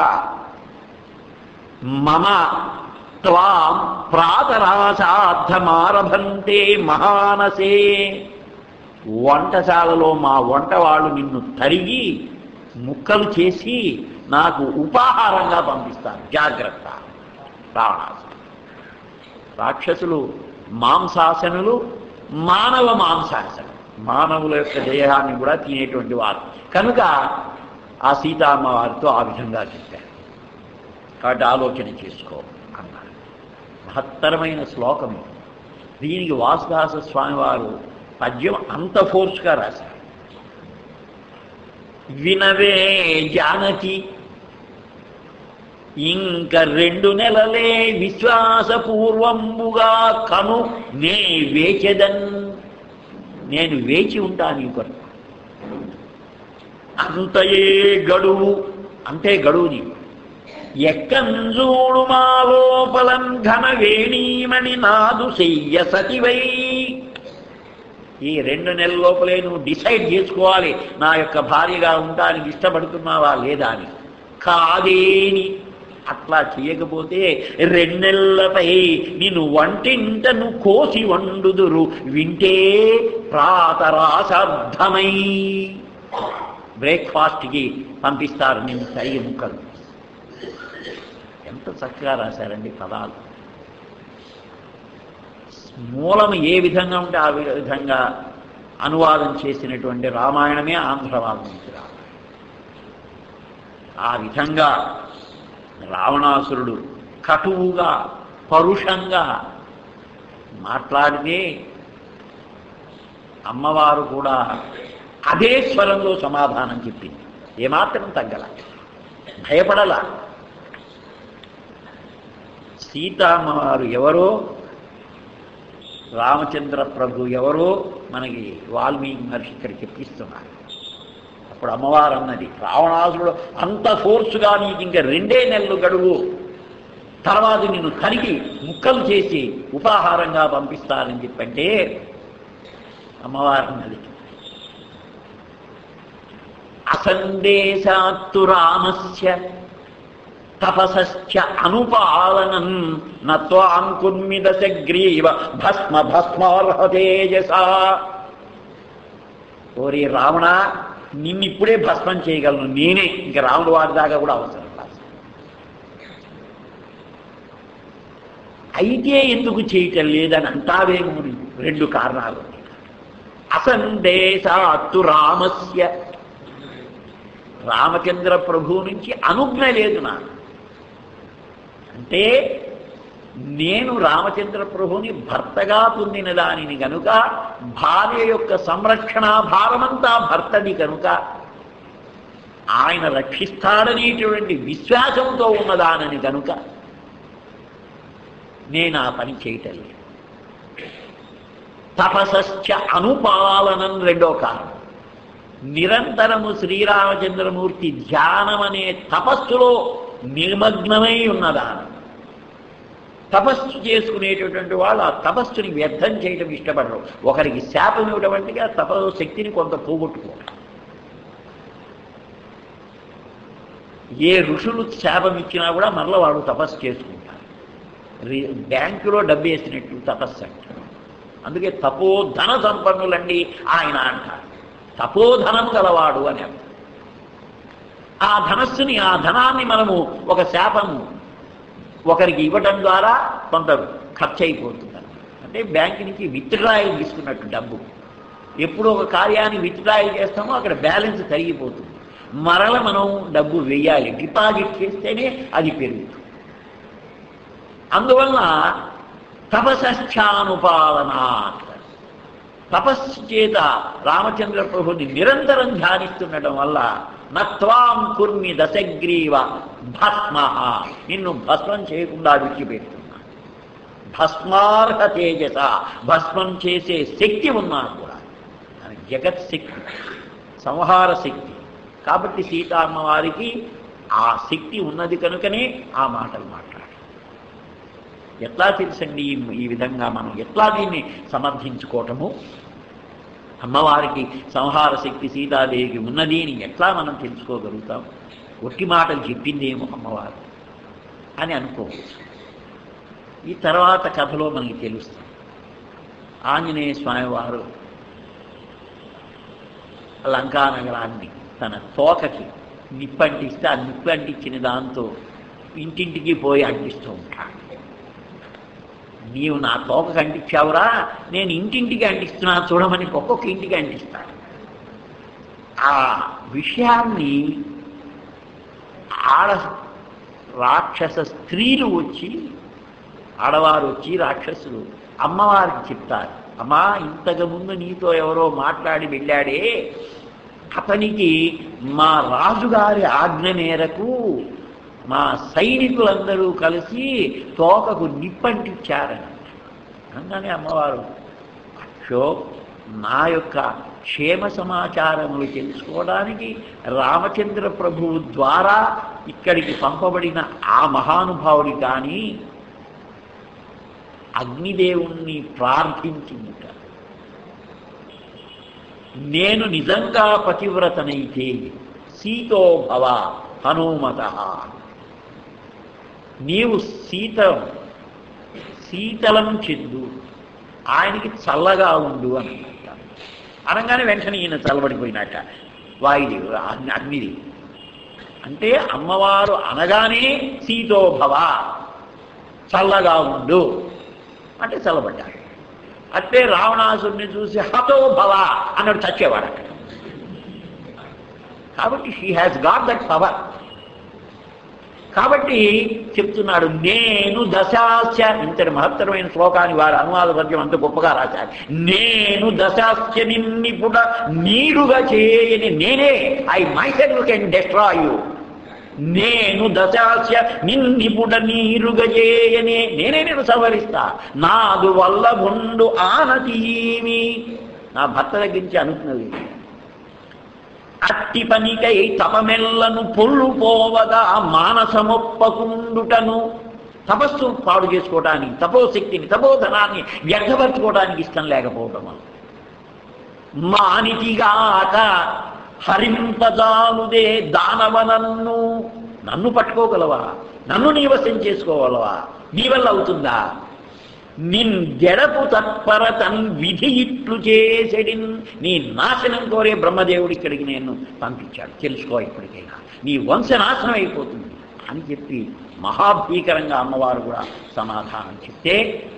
మమ త్వాం ప్రాతరాశార్థమారభంతే మహానసే వంటశాలలో మా వంట వాళ్ళు నిన్ను తరిగి ముక్కలు చేసి నాకు ఉపాహారంగా పంపిస్తారు జాగ్రత్త రావణాసు రాక్షసులు మాంసాసనులు మానవ మాంసాసనులు మానవుల యొక్క దేహాన్ని కూడా తినేటువంటి వారు కనుక ఆ సీతామ్మవారితో ఆ విధంగా చెప్పారు కాబట్టి ఆలోచన చేసుకో అన్నారు మహత్తరమైన శ్లోకం ఇది. దీనికి వాసుదాస స్వామివారు పద్యం అంత ఫోర్స్గా రాశారు వినవే జానకి ఇంక రెండు నెలలే విశ్వాసపూర్వంబుగా కను నే వేచెదన్ నేను వేచి ఉంటా నీ కొరకు అంతయే గడువు అంతే గడువు నీకు ఎక్కంజూడు మా లోపలం ఘన వేణీమణి నాదు చెయ్య సతివై ఈ రెండు నెలల లోపలే నువ్వు డిసైడ్ చేసుకోవాలి నా యొక్క భార్యగా ఉండడానికి ఇష్టపడుతున్నావా లేదా అని కాదేని అట్లా చేయకపోతే రెండెళ్లపై నిన్ను వంటింటను కోసి వండుదురు వింటే ప్రాతరాశార్థమై బ్రేక్ఫాస్ట్కి పంపిస్తారు నిన్ను తరిగి ముక్కలు ఎంత చక్కగా రాశారండి పదాలు మూలం ఏ విధంగా ఉంటే ఆ విధంగా అనువాదం చేసినటువంటి రామాయణమే ఆంధ్ర వాల్మీకి రామాయణం ఆ విధంగా రావణాసురుడు కటువుగా పరుషంగా మాట్లాడితే అమ్మవారు కూడా అదే స్వరంలో సమాధానం చెప్పింది ఏమాత్రం తగ్గల భయపడల సీతామ్మవారు ఎవరో రామచంద్ర ప్రభు ఎవరో మనకి వాల్మీకి మహర్షి ఇక్కడ చెప్పిస్తున్నారు అప్పుడు అమ్మవారు అన్నది రావణాసురుడు అంత ఫోర్సుగా నీకు ఇంకా రెండే నెలలు గడువు తర్వాత నిన్ను కరిగి ముక్కలు చేసి ఉపాహారంగా పంపిస్తారని చెప్పంటే అమ్మవారు అన్నది అసందేశాత్తు రామస్య తపసశ్చ అనుపాలనం నత్వాం కుర్మిదశ గ్రీవ భస్మ భస్మార్హతేజసా ఓరి రావణ నిన్నిప్పుడే భస్మం చేయగలను నేనే ఇంకా రాముడు వారి దాకా కూడా అవసరం లేదు అయితే ఎందుకు చేయటం లేదని అంటావేమో నీవు. రెండు కారణాలు అసందేశాత్తు రామస్య రామచంద్ర ప్రభువు నుంచి అనుజ్ఞ లేదు నాకు అంటే నేను రామచంద్ర ప్రభుని భర్తగా పొందిన దానిని కనుక భార్య యొక్క సంరక్షణ భారమంతా భర్తది కనుక ఆయన రక్షిస్తాడనేటువంటి విశ్వాసంతో ఉన్నదానని కనుక నేను ఆ పని చేయటం లేదు తపసశ్చ అనుపాలనం రెండో కారణం నిరంతరము శ్రీరామచంద్రమూర్తి ధ్యానం అనే తపస్సులో నిమగ్నమై ఉన్నదాని తపస్సు చేసుకునేటటువంటి వాళ్ళు ఆ తపస్సుని వ్యర్థం చేయడం ఇష్టపడరు ఒకరికి శాపం ఇవ్వడం అంటే ఆ తపస్సు శక్తిని కొంత పోగొట్టుకోవడం ఏ ఋషులు శాపం ఇచ్చినా కూడా మరల వాడు తపస్సు చేసుకుంటారు రి- బ్యాంకులో డబ్బు వేసినట్టు తపస్సు అంటారు అందుకే తపోధన సంపన్నులండి ఆయన అంటారు తపోధనం గలవాడు అని అర్థం ఆ ధనస్సుని ఆ ధనాన్ని మనము ఒక శాపము ఒకరికి ఇవ్వటం ద్వారా కొంత ఖర్చు అయిపోతుంది అంటే బ్యాంక్ నుంచి విత్డ్రాయల్ తీసుకున్నట్టు డబ్బు ఎప్పుడు ఒక కార్యాన్ని విత్డ్రాయల్ చేస్తామో అక్కడ బ్యాలెన్స్ తరిగిపోతుంది మరల మనం డబ్బు వెయ్యాలి డిపాజిట్ చేస్తేనే అది పెరుగుతుంది అందువల్ల తపశ్చానుపాలనాత్ తపస్సు చేత రామచంద్ర ప్రభుని నిరంతరం ధ్యానిస్తుండటం వల్ల నత్వాం కుర్మి దశగ్రీవ భస్మ నిన్ను భస్మం చేయకుండా విడిచిపెడుతున్నా భస్మార్హ తేజస భస్మం చేసే శక్తి ఉన్నా కూడా అది జగత్ శక్తి సంహార శక్తి కాబట్టి సీతామ్మవారికి ఆ శక్తి ఉన్నది కనుకనే ఆ మాటలు మాట్లాడారు ఎట్లా తెలుసండి ఈ- ఈ విధంగా మనం ఎట్లా దీన్ని సమర్థించుకోవటము అమ్మవారికి సంహార శక్తి సీతాదేవికి ఉన్నది అని ఎట్లా మనం తెలుసుకోగలుగుతాం ఒట్టి మాటలు చెప్పిందేమో అమ్మవారు అని అనుకోవచ్చు ఈ తర్వాత కథలో మనకి తెలుస్తుంది ఆంజనేయ స్వామి వారు లంకా నగరాన్ని తన తోకకి నిప్పంటిస్తే ఆ నిప్పంటించిన దాంతో ఇంటింటికి పోయి అంటిస్తూ ఉంటాడు నీవు నా తోకకు అంటించావురా నేను ఇంటింటికి అంటిస్తున్నా చూడమని ఒక్కొక్క ఇంటికి అంటిస్తాడు ఆ విషయాన్ని ఆడ రాక్షస స్త్రీలు వచ్చి ఆడవారు వచ్చి రాక్షసులు అమ్మవారికి చెప్తారు అమ్మా ఇంతకు ముందు నీతో ఎవరో మాట్లాడి వెళ్ళాడే అతనికి మా రాజుగారి ఆజ్ఞ మేరకు మా సైనికులందరూ కలిసి తోకకు నిప్పంటిచ్చారని అనగానే అమ్మవారు అక్షో నా యొక్క క్షేమ సమాచారములు తెలుసుకోవడానికి రామచంద్ర ప్రభువు ద్వారా ఇక్కడికి పంపబడిన ఆ మహానుభావుడి కానీ అగ్నిదేవుణ్ణి ప్రార్థించిందిట నేను నిజంగా పతివ్రతనైతే సీతో భవ హనుమత నీవు సీత శీతలం చెందు ఆయనకి చల్లగా ఉండు అని అన్నట్ట అనగానే వెంటనే ఈయన చల్లబడిపోయినట్ట వాయుదేవుడు అగ్ని అగ్నిది అంటే అమ్మవారు అనగానే సీతో భవ చల్లగా ఉండు అంటే చల్లబడ్డాడు అట్లే రావణాసుడిని చూసి హతో భవ అన్నాడు చచ్చేవాడు అక్కడ కాబట్టి she has got that power కాబట్టి చెప్తున్నాడు నేను దశాస్య ఇంతటి మహత్తరమైన శ్లోకాన్ని వారు అనువాద పద్యం అంత గొప్పగా రాశారు నేను దశాస్య నిన్నిపుడ నీరుగా చేయని నేనే I myself can destroy you నేను దశాస్య నిన్నిపుడ నీరుగా చేయని నేనే నేను సవరిస్తా నాదు వల్ల ఉండు ఆనతీమి నా భర్త దగ్గర నుంచి అనుకున్నది అట్టి పనికై తపమెల్లను పొల్లు పోవగా మానసమొప్పకుండుటను తపస్సు పాడు చేసుకోవడానికి తపోశక్తిని తపోధనాన్ని వ్యర్థపరచుకోవడానికి ఇష్టం లేకపోవటం వల్ల మానితిగాక హరింపజాలుదే దానవనన్ను నన్ను పట్టుకోగలవా నన్ను నీ వశం చేసుకోగలవా నీ వల్ల అవుతుందా నిన్ జడపు తత్పర తన్ విధి ఇట్లు చేసెడిన్ నీ నాశనం కోరే బ్రహ్మదేవుడు ఇక్కడికి నేను పంపించాడు తెలుసుకో ఇప్పటికైనా నీ వంశనాశనం అయిపోతుంది అని చెప్పి మహాభీకరంగా అమ్మవారు కూడా సమాధానం చెప్తే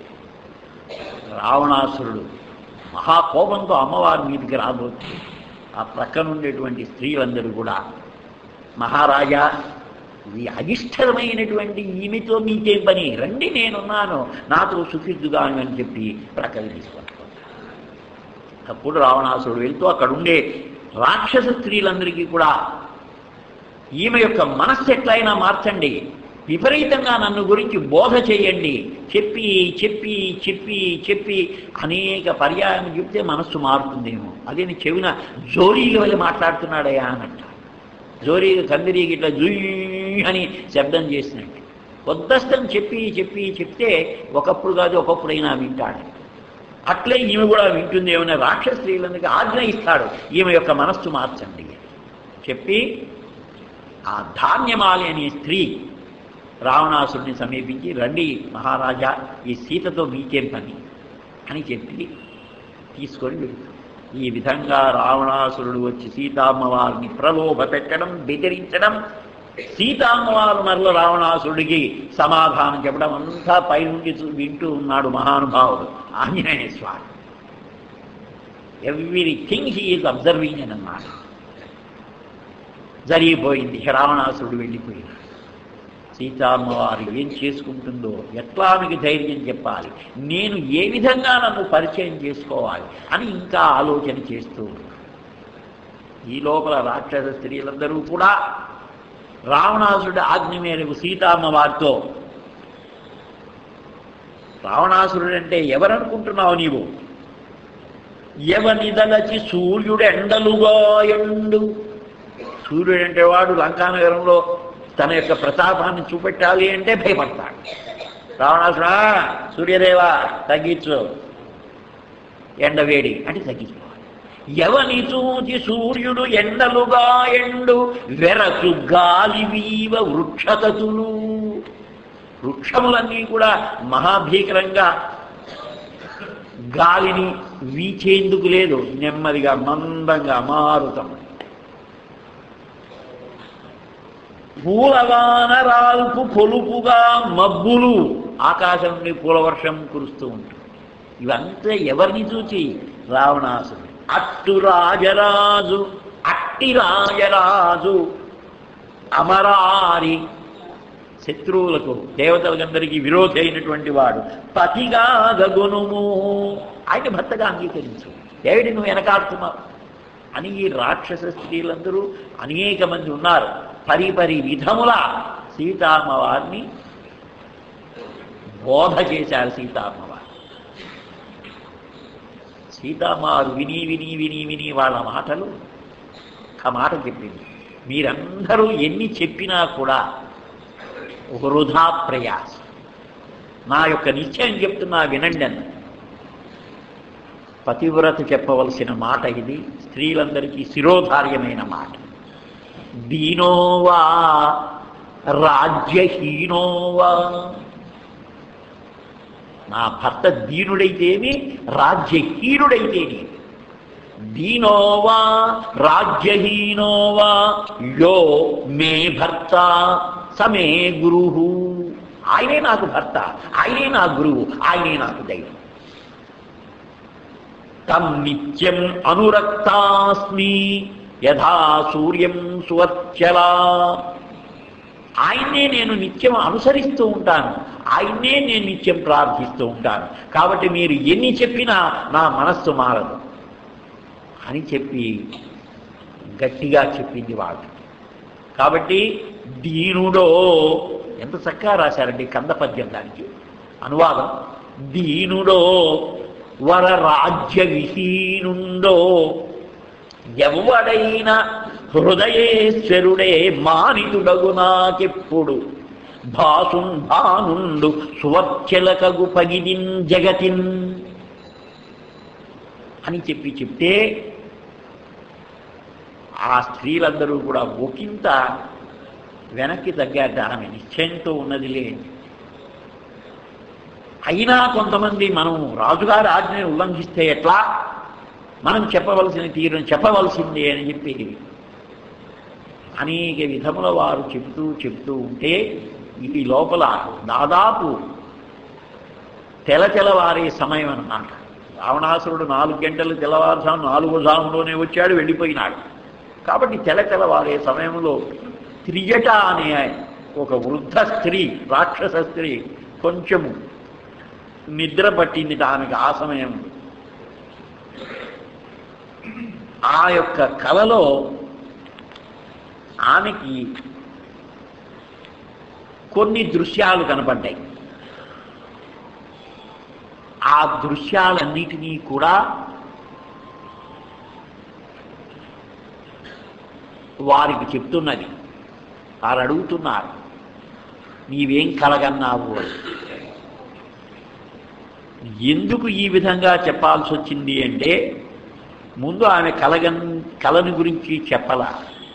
రావణాసురుడు మహాకోపంతో అమ్మవారి మీదకి రాబోతుంది ఆ ప్రక్కన ఉండేటువంటి స్త్రీలందరూ కూడా మహారాజా ఈ అగిష్టమైనటువంటి ఈమెతో మీకేం పని రండి నేనున్నాను నాతో సుఖిద్దుగాను అని చెప్పి ప్రక్కన తీసుకుంటాను అప్పుడు రావణాసురుడు వెళ్తూ అక్కడ ఉండే రాక్షస స్త్రీలందరికీ కూడా ఈమె యొక్క మనస్సు ఎట్లయినా మార్చండి విపరీతంగా నన్ను గురించి బోధ చేయండి చెప్పి చెప్పి చెప్పి చెప్పి అనేక పర్యాయం చెప్తే మనస్సు మారుతుందేమో అదే నీ చెవిన జోరీల వల్ల మాట్లాడుతున్నాడయా అనంట జోరీ కందిరీకి ఇట్లా జుయ్ అని శబ్దం చేసినట్టు వద్దస్తం చెప్పి చెప్పి చెప్తే ఒకప్పుడు కాదు ఒకప్పుడైనా వింటాడు అట్లే ఈమె కూడా వింటుంది ఏమైనా రాక్షస స్త్రీలందుకు ఆజ్ఞ ఇస్తాడు ఈమె యొక్క మనస్సు మార్చండి చెప్పి ఆ ధాన్యమాలి అనే స్త్రీ రావణాసుడిని సమీపించి రండి మహారాజా ఈ సీతతో మీకేం పని అని చెప్పి తీసుకొని వెళ్తాం ఈ విధంగా రావణాసురుడు వచ్చి సీతామ్మవారిని ప్రలోభ పెట్టడం బెదిరించడం సీతామ్మవారు మరల రావణాసురుడికి సమాధానం చెప్పడం అంతా పైనుండి చూ- వింటూ ఉన్నాడు మహానుభావుడు Anjaneya Swami everything he is observing అని అన్నమాట జరిగిపోయింది రావణాసురుడు వెళ్ళిపోయినాడు సీతామ్మవారు ఏం చేసుకుంటుందో ఎట్లా ఆమెకి ధైర్యం చెప్పాలి నేను ఏ విధంగా నన్ను పరిచయం చేసుకోవాలి అని ఇంకా ఆలోచన చేస్తూ ఉన్నాడు. ఈ లోపల రాక్షస స్త్రీలందరూ కూడా రావణాసురుడి ఆజ్ఞ మేరకు సీతామ్మవారితో రావణాసురుడు అంటే ఎవరనుకుంటున్నావు నీవు ఎవనిదలచి సూర్యుడు ఎండలుగా ఎండు సూర్యుడు అంటే వాడు లంకానగరంలో తన యొక్క ప్రతాపాన్ని చూపెట్టాలి అంటే భయపడతాడు రావణాసురా సూర్యదేవా తగ్గించు ఎండవేడి అంటే తగ్గించుకోవాలి ఎవని చూచి సూర్యుడు ఎండలుగా ఎండు వెరచు గాలి వీవ వృక్షతతులు వృక్షములన్నీ కూడా మహాభీకరంగా గాలిని వీచేందుకు లేదు నెమ్మదిగా మందంగా మారుతాం పూలవానరాల్పు పొలుపుగా మబ్బులు ఆకాశం నుండి పూలవర్షం కురుస్తూ ఉంటుంది ఇవంతా ఎవరిని చూచి రావణాసుడు అట్టు రాజరాజు అట్టి రాజరాజు అమరారి శత్రువులకు దేవతలకందరికీ విరోధి అయినటువంటి వాడు పతిగా గగునుము ఆయన భర్తగా అంగీకరించు ఏమిటి నువ్వు వెనకాడుతున్నావు అని ఈ రాక్షస స్త్రీలందరూ అనేక మంది ఉన్నారు పరిపరి విధముల సీతామ్మవారిని బోధ చేశారు సీతామ్మవారు సీతామ్మవారు విని విని విని విని వాళ్ళ మాటలు ఒక మాట చెప్పింది మీరందరూ ఎన్ని చెప్పినా కూడా వృధా ప్రయాస నా యొక్క నిశ్చయం చెప్తున్నా వినండి అన్న పతివ్రత చెప్పవలసిన మాట ఇది స్త్రీలందరికీ శిరోధార్యమైన మాట దీనోవా రాజ్యహీనోవా నా భర్త దీనుడైతేమి రాజ్యహీనుడైతేని దీనోవా రాజ్యహీనోవా యో మే భర్త సమే గురు ఆయనే నాకు భర్త ఆయనే నా గురువు ఆయనే నాకు దైవం తం నిత్యం అనురక్తాస్మి యథా సూర్యం సువర్చలా ఆయన్నే నేను నిత్యం అనుసరిస్తూ ఉంటాను ఆయన్నే నేను నిత్యం ప్రార్థిస్తూ ఉంటాను కాబట్టి మీరు ఎన్ని చెప్పినా నా మనస్సు మారదు అని చెప్పి గట్టిగా చెప్పింది వాళ్ళు కాబట్టి దీనుడో ఎంత చక్కగా రాశారండి కంద పద్యం దానికి అనువాదం దీనుడో వర రాజ్య విహీనుండో ఎవడైన హృదయేశ్వరుడే మానితుడగు నాకెప్పుడు భాసున్ భానుండు సువర్చలకగు పగిదిన్ జగతిన్ అని చెప్పి చెప్తే ఆ స్త్రీలందరూ కూడా ఒకంత వెనక్కి తగ్గాట ఆమె నిశ్చయంతో ఉన్నదిలే అయినా కొంతమంది మనం రాజుగారి ఆజ్ఞను ఉల్లంఘిస్తే ఎట్లా మనం చెప్పవలసిన తీరును చెప్పవలసిందే అని చెప్పి అనేక విధముల వారు చెప్తూ చెప్తూ ఉంటే ఈ లోపల దాదాపు తెల తెలవారే సమయం అన్నమాట రావణాసురుడు నాలుగు గంటలు తెల్లవారుజాము నాలుగో జాములోనే వచ్చాడు వెళ్ళిపోయినాడు కాబట్టి తెల తెలవారే సమయంలో త్రియట అనే ఒక వృద్ధ స్త్రీ రాక్షస స్త్రీ కొంచెం నిద్ర పట్టింది దానికి ఆ సమయం ఆ యొక్క కలలో ఆమెకి కొన్ని దృశ్యాలు కనపడ్డాయి ఆ దృశ్యాలన్నిటినీ కూడా వారికి చెప్తున్నది వారు అడుగుతున్నారు నీవేం కలగన్నావు అని ఎందుకు ఈ విధంగా చెప్పాల్సి వచ్చింది అంటే ముందు ఆమె కలగన్ కళని గురించి చెప్పలా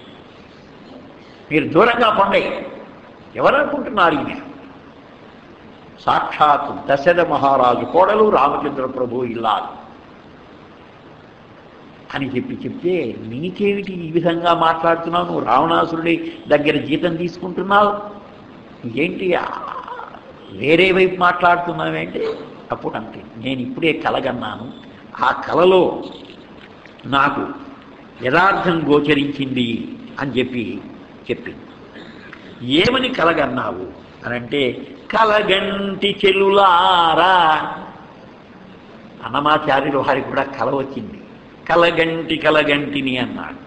మీరు దూరంగా పొండే ఎవరనుకుంటున్నారు ఈమె సాక్షాత్ దశరథ మహారాజు కోడలు రామచంద్ర ప్రభు ఇల్లాలు అని చెప్పి చెప్తే నీకేమిటి ఈ విధంగా మాట్లాడుతున్నావు నువ్వు రావణాసురుడి దగ్గర జీతం తీసుకుంటున్నావు ఏంటి ఆ- వేరే వైపు మాట్లాడుతున్నావేంటి అప్పుడు అంటే నేను ఇప్పుడే కలగన్నాను ఆ కలలో నాకు యథార్థం గోచరించింది అని చెప్పి చెప్పింది ఏమని కలగన్నావు అని అంటే కలగంటి చెలులారా అన్నమాచార్యులు వారికి కూడా కల వచ్చింది కలగంటి కలగంటిని అన్నాడు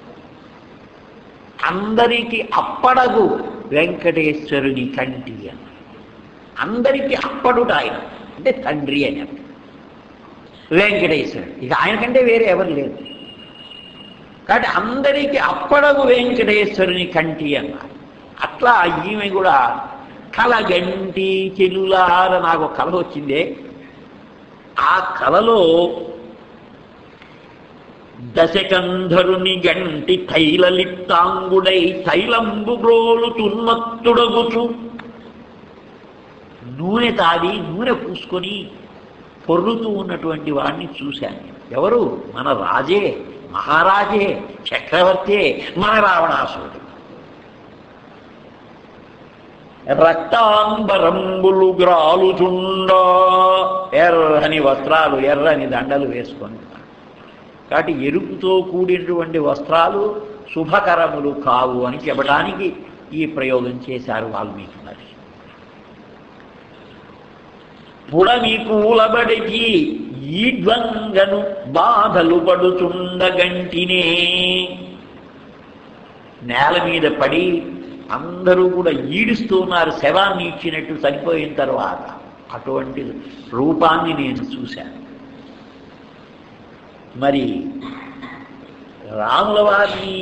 అందరికీ అప్పడగు వెంకటేశ్వరుని కంటి అని అందరికీ అప్పడుట ఆయన అంటే తండ్రి అని అర్థం. వెంకటేశ్వరుడు ఇక ఆయన కంటే వేరే ఎవరు లేరు కాబట్టి అందరికీ అప్పడగు వెంకటేశ్వరుని కంటి అన్నారు అట్లా ఈమె కూడా కలగంటి చెలులార నాకు ఒక కళ వచ్చిందే ఆ కళలో దశకంధరుని గంటి తైలలిప్తాంగుడై తైలంబు బ్రోలు తున్మత్తుడగుచు నూనె తాగి నూనె పూసుకొని పొర్లుతూ ఉన్నటువంటి వాడిని చూశాను ఎవరు మన రాజే మహారాజే చక్రవర్తే మన రావణాసురుడు రక్తాంబరంబులు గ్రాలుచుండా ఎర్రని వస్త్రాలు ఎర్రని దండలు వేసుకొని కాబట్టి ఎరుపుతో కూడినటువంటి వస్త్రాలు శుభకరములు కావు అని చెప్పడానికి ఈ ప్రయోగం చేశారు వాల్మీకి మహర్షి పుడమికూలబడికి ఈడ్వంగను బాధలు పడుచుండగంటినే నేల మీద పడి అందరూ కూడా ఈడుస్తున్నారు శవాన్ని ఇచ్చినట్టు చనిపోయిన తర్వాత అటువంటి రూపాన్ని నేను చూశాను మరి రాముల వారిని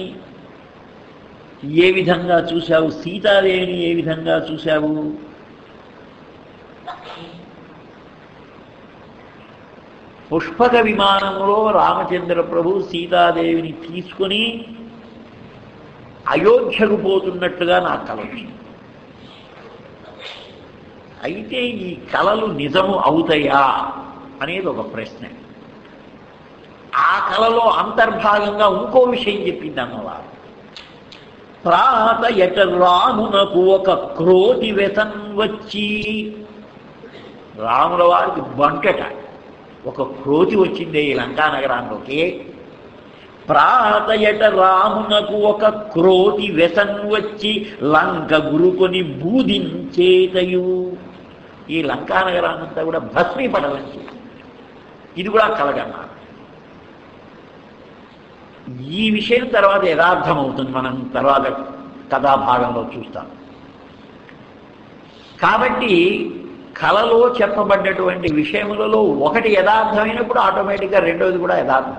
ఏ విధంగా చూశావు సీతాదేవిని ఏ విధంగా చూశావు పుష్పక విమానంలో రామచంద్ర ప్రభు సీతాదేవిని తీసుకుని అయోధ్యకు పోతున్నట్టుగా నాకు కల వచ్చింది అయితే ఈ కళలు నిజము అవుతాయా అనేది ఒక ప్రశ్న ఆ కళలో అంతర్భాగంగా ఇంకో విషయం చెప్పింది అమ్మవారు ప్రాత ఎట రామునకు ఒక క్రోటి వెతన్ వచ్చి రాముల వారికి బంటట ఒక క్రోతి వచ్చింది ఈ లంకా నగరాల్లోకి ప్రాతయట రామునకు ఒక క్రోతి వెసన్ వచ్చి లంక గురుకొని బూదించేతయు ఈ లంకా నగరాన్నంతా కూడా భస్మీపడలని ఇది కూడా కలగన్నారు ఈ విషయం తర్వాత యథార్థం అవుతుంది మనం తర్వాత కథాభాగంలో చూస్తాం కాబట్టి కళలో చెప్పబడ్డటువంటి విషయములలో ఒకటి యథార్థమైనప్పుడు ఆటోమేటిక్గా రెండవది కూడా యథార్థం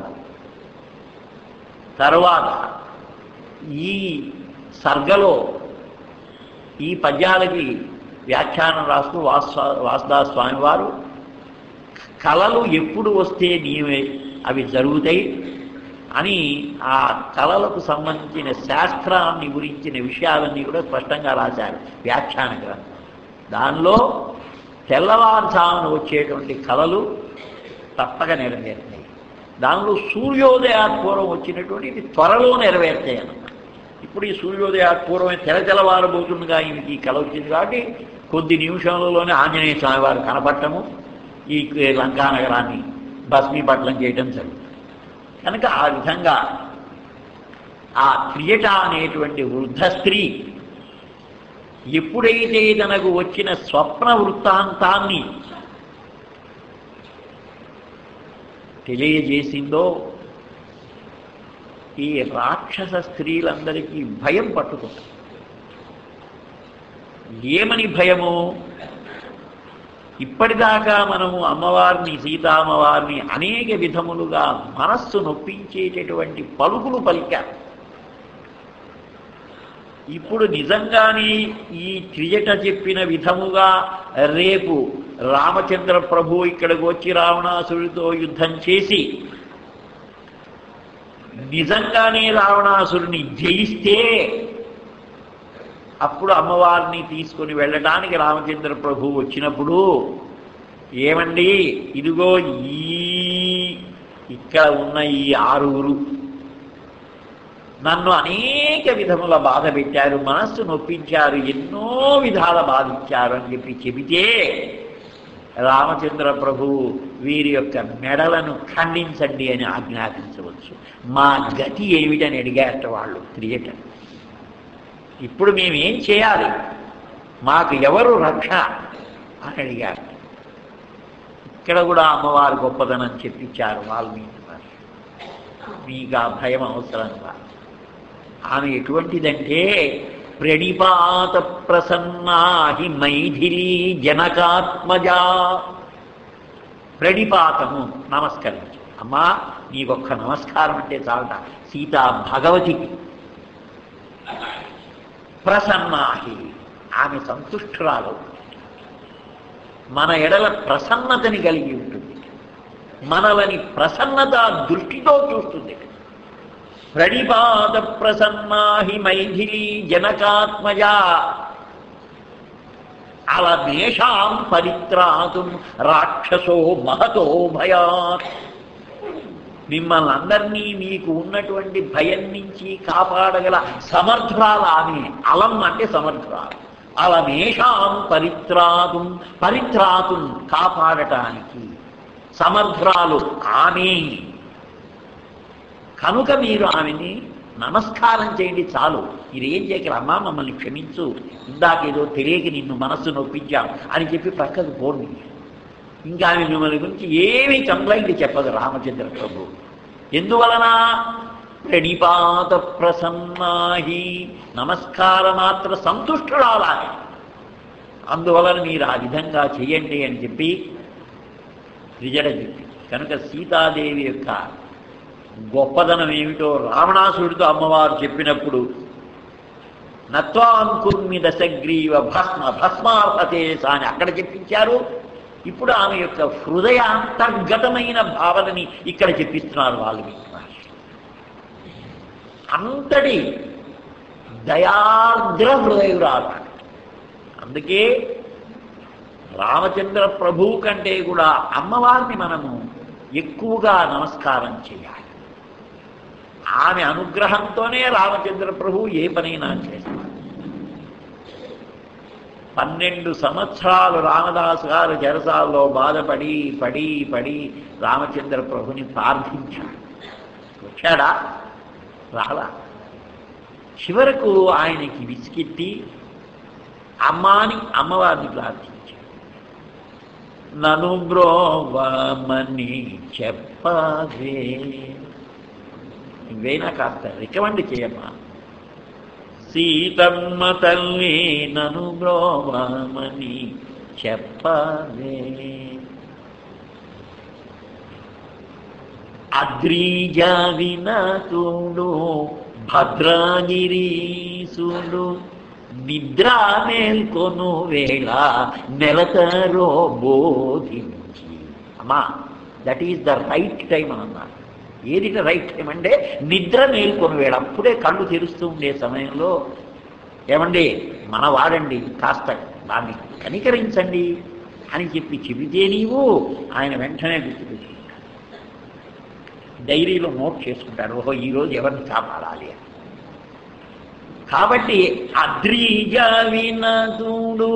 తర్వాత ఈ సర్గలో ఈ పద్యాలకి వ్యాఖ్యానం రాస్తూ వాస్ వాసుదాస్ స్వామి వారు కళలు ఎప్పుడు వస్తే నీవే అవి జరుగుతాయి అని ఆ కళలకు సంబంధించిన శాస్త్రాన్ని గురించిన విషయాలన్నీ కూడా స్పష్టంగా రాశారు వ్యాఖ్యాన గ్రంథం దానిలో తెల్లవారుజామున వచ్చేటువంటి కళలు తప్పక నెరవేరుతాయి దానిలో సూర్యోదయాత్పూర్వం వచ్చినటువంటి ఇది త్వరలో నెరవేరుతాయి అన్నమాట ఇప్పుడు ఈ సూర్యోదయాత్పూర్వమే తెల తెల్లవారబోతుండగా ఈయనకి ఈ కళ వచ్చింది కాబట్టి కొద్ది నిమిషంలోనే ఆంజనేయ స్వామి వారు కనపడటము ఈ లంకా నగరాన్ని భస్మీపట్లం చేయటం జరుగుతుంది కనుక ఆ విధంగా ఆ క్రియట అనేటువంటి వృద్ధ స్త్రీ ఎప్పుడైతే తనకు వచ్చిన స్వప్న వృత్తాంతాన్ని తెలియజేసిందో ఈ రాక్షస స్త్రీలందరికీ భయం పట్టుకుంటారు ఏమని భయము ఇప్పటిదాకా మనము అమ్మవారిని సీతామ్మవారిని అనేక విధములుగా మనస్సు నొప్పించేటటువంటి పలుకులు పలికారు ఇప్పుడు నిజంగానే ఈ క్రియట చెప్పిన విధముగా రేపు రామచంద్ర ప్రభు ఇక్కడికి వచ్చి రావణాసుడితో యుద్ధం చేసి నిజంగానే రావణాసురుని జయిస్తే అప్పుడు అమ్మవారిని తీసుకొని వెళ్ళడానికి రామచంద్ర ప్రభు వచ్చినప్పుడు ఏమండి ఇదిగో ఈ ఇక్కడ ఉన్న ఈ ఆరుగురు నన్ను అనేక విధముల బాధ పెట్టారు మనస్సు నొప్పించారు ఎన్నో విధాల బాధించారు అని చెప్పి చెబితే రామచంద్ర ప్రభు వీరి యొక్క మెడలను ఖండించండి అని ఆజ్ఞాపించవచ్చు మా గతి ఏమిటని అడిగారట వాళ్ళు క్రియేట ఇప్పుడు మేమేం చేయాలి మాకు ఎవరు రక్ష అని అడిగారు ఇక్కడ కూడా అమ్మవారు గొప్పదనం చెప్పించారు వాల్మీకి మహర్షి. మీకు ఆ భయం అవసరంగా ఆమె ఎటువంటిదంటే ప్రణిపాత ప్రసన్నాహి మైథిలీ జనకాత్మజా ప్రణిపాతము నమస్కరించు అమ్మా నీకొక్క నమస్కారం అంటే చాలట సీతా భగవతికి ప్రసన్నాహి ఆమె సంతుష్టురాలు మన ఎడల ప్రసన్నతని కలిగి ఉంటుంది మనలని ప్రసన్నత దృష్టితో చూస్తుంది ప్రణిపాత ప్రసన్నాహి మైథిలీ జనకాత్మజా అలమేషాం పరిత్రాతుం రాక్షసో మహతో భయాత్ మిమ్మల్ని అందరినీ మీకు ఉన్నటువంటి భయం నుంచి కాపాడగల సమర్థురాలు ఆమె అలం అంటే సమర్థురాలు అలమేషాం పరిత్రాతుం పరిత్రాతుం కాపాడటానికి సమర్థురాలు ఆమె కనుక మీరు ఆమెని నమస్కారం చేయండి చాలు ఇది ఏం చేయగల అమ్మా మమ్మల్ని క్షమించు ఇందాక ఏదో తెలియక నిన్ను మనస్సు నొప్పించాం అని చెప్పి పక్కకు పోండి ఇంకా ఆమె మిమ్మల్ని గురించి ఏమీ కంప్లైంట్ చెప్పదు రామచంద్ర ప్రభు ఎందువలన ప్రణిపాత ప్రసన్నాహి నమస్కార మాత్ర సంతుష్టురాలాలి అందువలన మీరు ఆ విధంగా చేయండి అని చెప్పి త్రిజడ చెప్పి కనుక సీతాదేవి యొక్క గొప్పదనం ఏమిటో రావణాసుడితో అమ్మవారు చెప్పినప్పుడు నత్వాం కుర్మి దశగ్రీవ భస్మ భస్మార్హతే అని అక్కడ చెప్పించారు ఇప్పుడు ఆమె యొక్క హృదయ అంతర్గతమైన భావనని ఇక్కడ చెప్పిస్తున్నారు వాల్మీకి మహర్షి అంతటి దయార్ద్ర హృదయురాలు అందుకే రామచంద్ర ప్రభు కంటే కూడా అమ్మవారిని మనము ఎక్కువగా నమస్కారం చేయాలి ఆమె అనుగ్రహంతోనే రామచంద్ర ప్రభు ఏ పనైనా చేస్తారు పన్నెండు సంవత్సరాలు రామదాసు గారు జరసాల్లో బాధపడి పడి పడి రామచంద్ర ప్రభుని ప్రార్థించాడు వచ్చాడా రాలా చివరకు ఆయనకి విసికెత్తి అమ్మాని అమ్మవారిని ప్రార్థించాడు నను బ్రోవమని చెప్పవే ఇంకైనా కాస్త రికమెండ్ చేయమ్మా సీతమ్మ తల్లి నను బ్రోవమని చెప్పవే అద్రీజ వినతుడు భద్రాగిరీసుడు నిద్ర మేల్కొను వేళ నెలతరో బోధించి అమ్మా that is the right time అన్నారు ఏది రైట్ టైం అంటే నిద్ర మేల్కొని వేళ అప్పుడే కళ్ళు తెరుస్తూ ఉండే సమయంలో ఏమండి మన వాడండి కాస్త దాన్ని కనికరించండి అని చెప్పి చెబితే నీవు ఆయన వెంటనే గుర్తుపెట్టుకుంటాడు డైరీలో నోట్ చేసుకుంటాడు ఓహో ఈరోజు ఎవరిని కాపాడాలి అని కాబట్టి అద్రీజ వినతుడు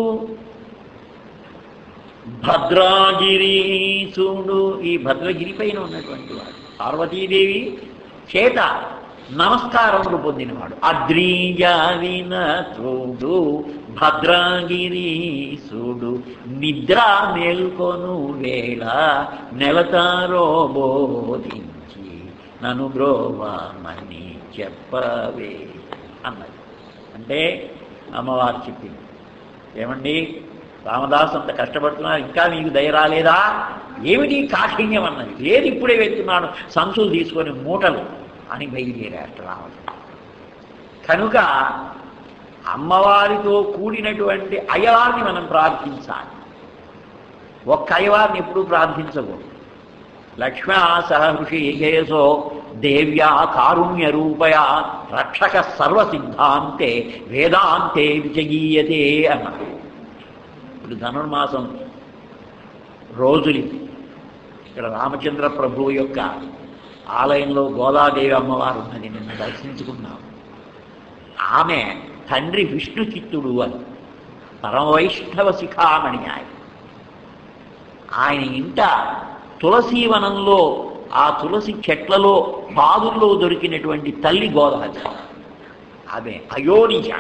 భద్రాగిరీసుడు ఈ భద్రగిరి పైన ఉన్నటువంటి వాడు పార్వతీదేవి చేత నమస్కారములు పొందినవాడు అద్రీజ వినతుడు భద్రాగిరీసుడు నిద్ర మేల్కొను వేళ నెలతారో బోధించి నను బ్రోవమని చెప్పవే అన్నది అంటే అమ్మవారు చెప్పింది ఏమండి రామదాస్ అంత కష్టపడుతున్నారు ఇంకా మీకు దయ రాలేదా ఏమిటి కాఠిన్యం అన్నది లేదు ఇప్పుడే వెళ్తున్నాను సంచులు తీసుకొని మూటలు అని బయలుదేరారు రాముడు కనుక అమ్మవారితో కూడినటువంటి అయ్యవారిని మనం ప్రార్థించాలి ఒక్క అయ్యవారిని ఎప్పుడూ ప్రార్థించకూడదు లక్ష్మ్యా సహ ఋషియేసో దేవ్యా కారుణ్య రూపయా రక్షక సర్వసిద్ధాంతే వేదాంతే విజయీయతే అన్నారు ఇప్పుడు ధనుర్మాసం రోజులు ఇక్కడ రామచంద్ర ప్రభువు యొక్క ఆలయంలో గోదాదేవి అమ్మవారు ఉన్నది నిన్ను దర్శించుకున్నాం ఆమె తండ్రి విష్ణు చిత్తుడు అని పరమవైష్ణవ శిఖామణి ఆయన ఆయన ఇంట తులసీవనంలో ఆ తులసి చెట్లలో పాదుల్లో దొరికినటువంటి తల్లి గోదాది ఆమె అయోనిజ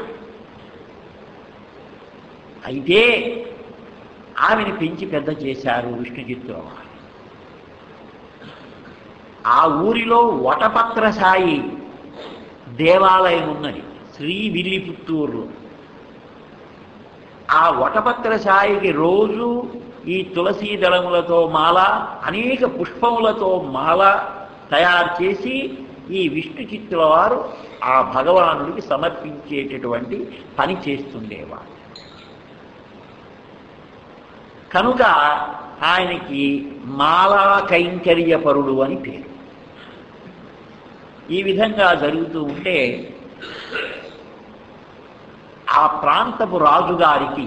అయితే ఆమెను పెంచి పెద్ద చేశారు విష్ణుచిత్తుల వారు ఆ ఊరిలో వటపత్రసాయి దేవాలయం ఉన్నది శ్రీ విల్లిపుత్తూరు ఆ వటపత్రసాయికి రోజు ఈ తులసీ దళములతో మాల అనేక పుష్పములతో మాల తయారు చేసి ఈ విష్ణు చిత్తుల వారు ఆ భగవానుడికి సమర్పించేటటువంటి పని చేస్తుండేవారు కనుక ఆయనకి మాలా కైంకర్యపరుడు అని పేరు ఈ విధంగా జరుగుతూ ఉంటే ఆ ప్రాంతపు రాజుగారికి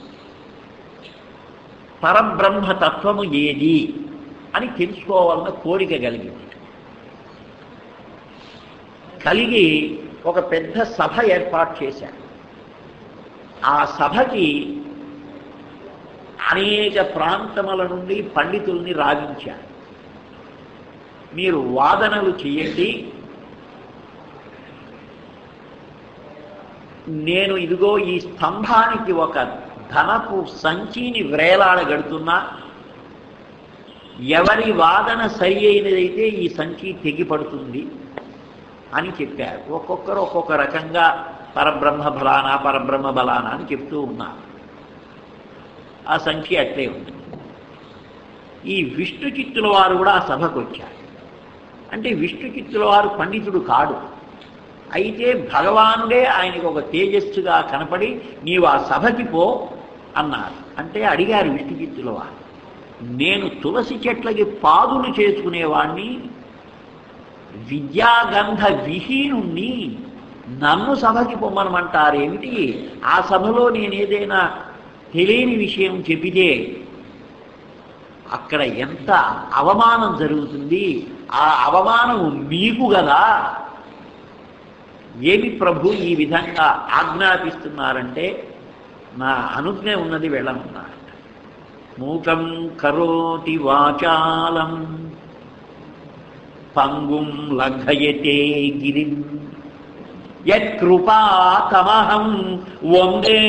పరబ్రహ్మ తత్వము ఏది అని తెలుసుకోవాలన్న కోరిక కలిగింది కలిగి ఒక పెద్ద సభ ఏర్పాటు చేశారు ఆ సభకి అనేక ప్రాంతముల నుండి పండితుల్ని రావించారు మీరు వాదనలు చేయండి నేను ఇదిగో ఈ స్తంభానికి ఒక ధనపు సంచిని వ్రేలాడగడుతున్నా ఎవరి వాదన సరి అయినదైతే ఈ సంచి తెగిపడుతుంది అని చెప్పారు ఒక్కొక్కరు ఒక్కొక్క రకంగా పరబ్రహ్మ బలాన పరబ్రహ్మ బలాన అని చెప్తూ ఉన్నారు ఆ సంఖ్య అట్లే ఉంది ఈ విష్ణు చిత్తుల వారు కూడా ఆ సభకు వచ్చారు అంటే విష్ణు చిత్తుల వారు పండితుడు కాడు అయితే భగవానుడే ఆయనకు ఒక తేజస్సుగా కనపడి నీవు ఆ సభకి పో అన్నారు అంటే అడిగారు విష్ణు చిత్తుల వారు నేను తులసి చెట్లకి పాదులు చేసుకునేవాణ్ణి విద్యాగంధ విహీనుణ్ణి నన్ను సభకి పొమ్మనమంటారేమిటి ఆ సభలో నేనేదైనా తెలియని విషయం చెప్పితే అక్కడ ఎంత అవమానం జరుగుతుంది ఆ అవమానం మీకు కదా ఏమి ప్రభు ఈ విధంగా ఆజ్ఞాపిస్తున్నారంటే నా అనుజ్ఞ ఉన్నది వెళ్ళనున్నారు మూకం కరోతి వాచాలం పంగుం లఘయతే గిరిం యత్కృపాతమహం వందే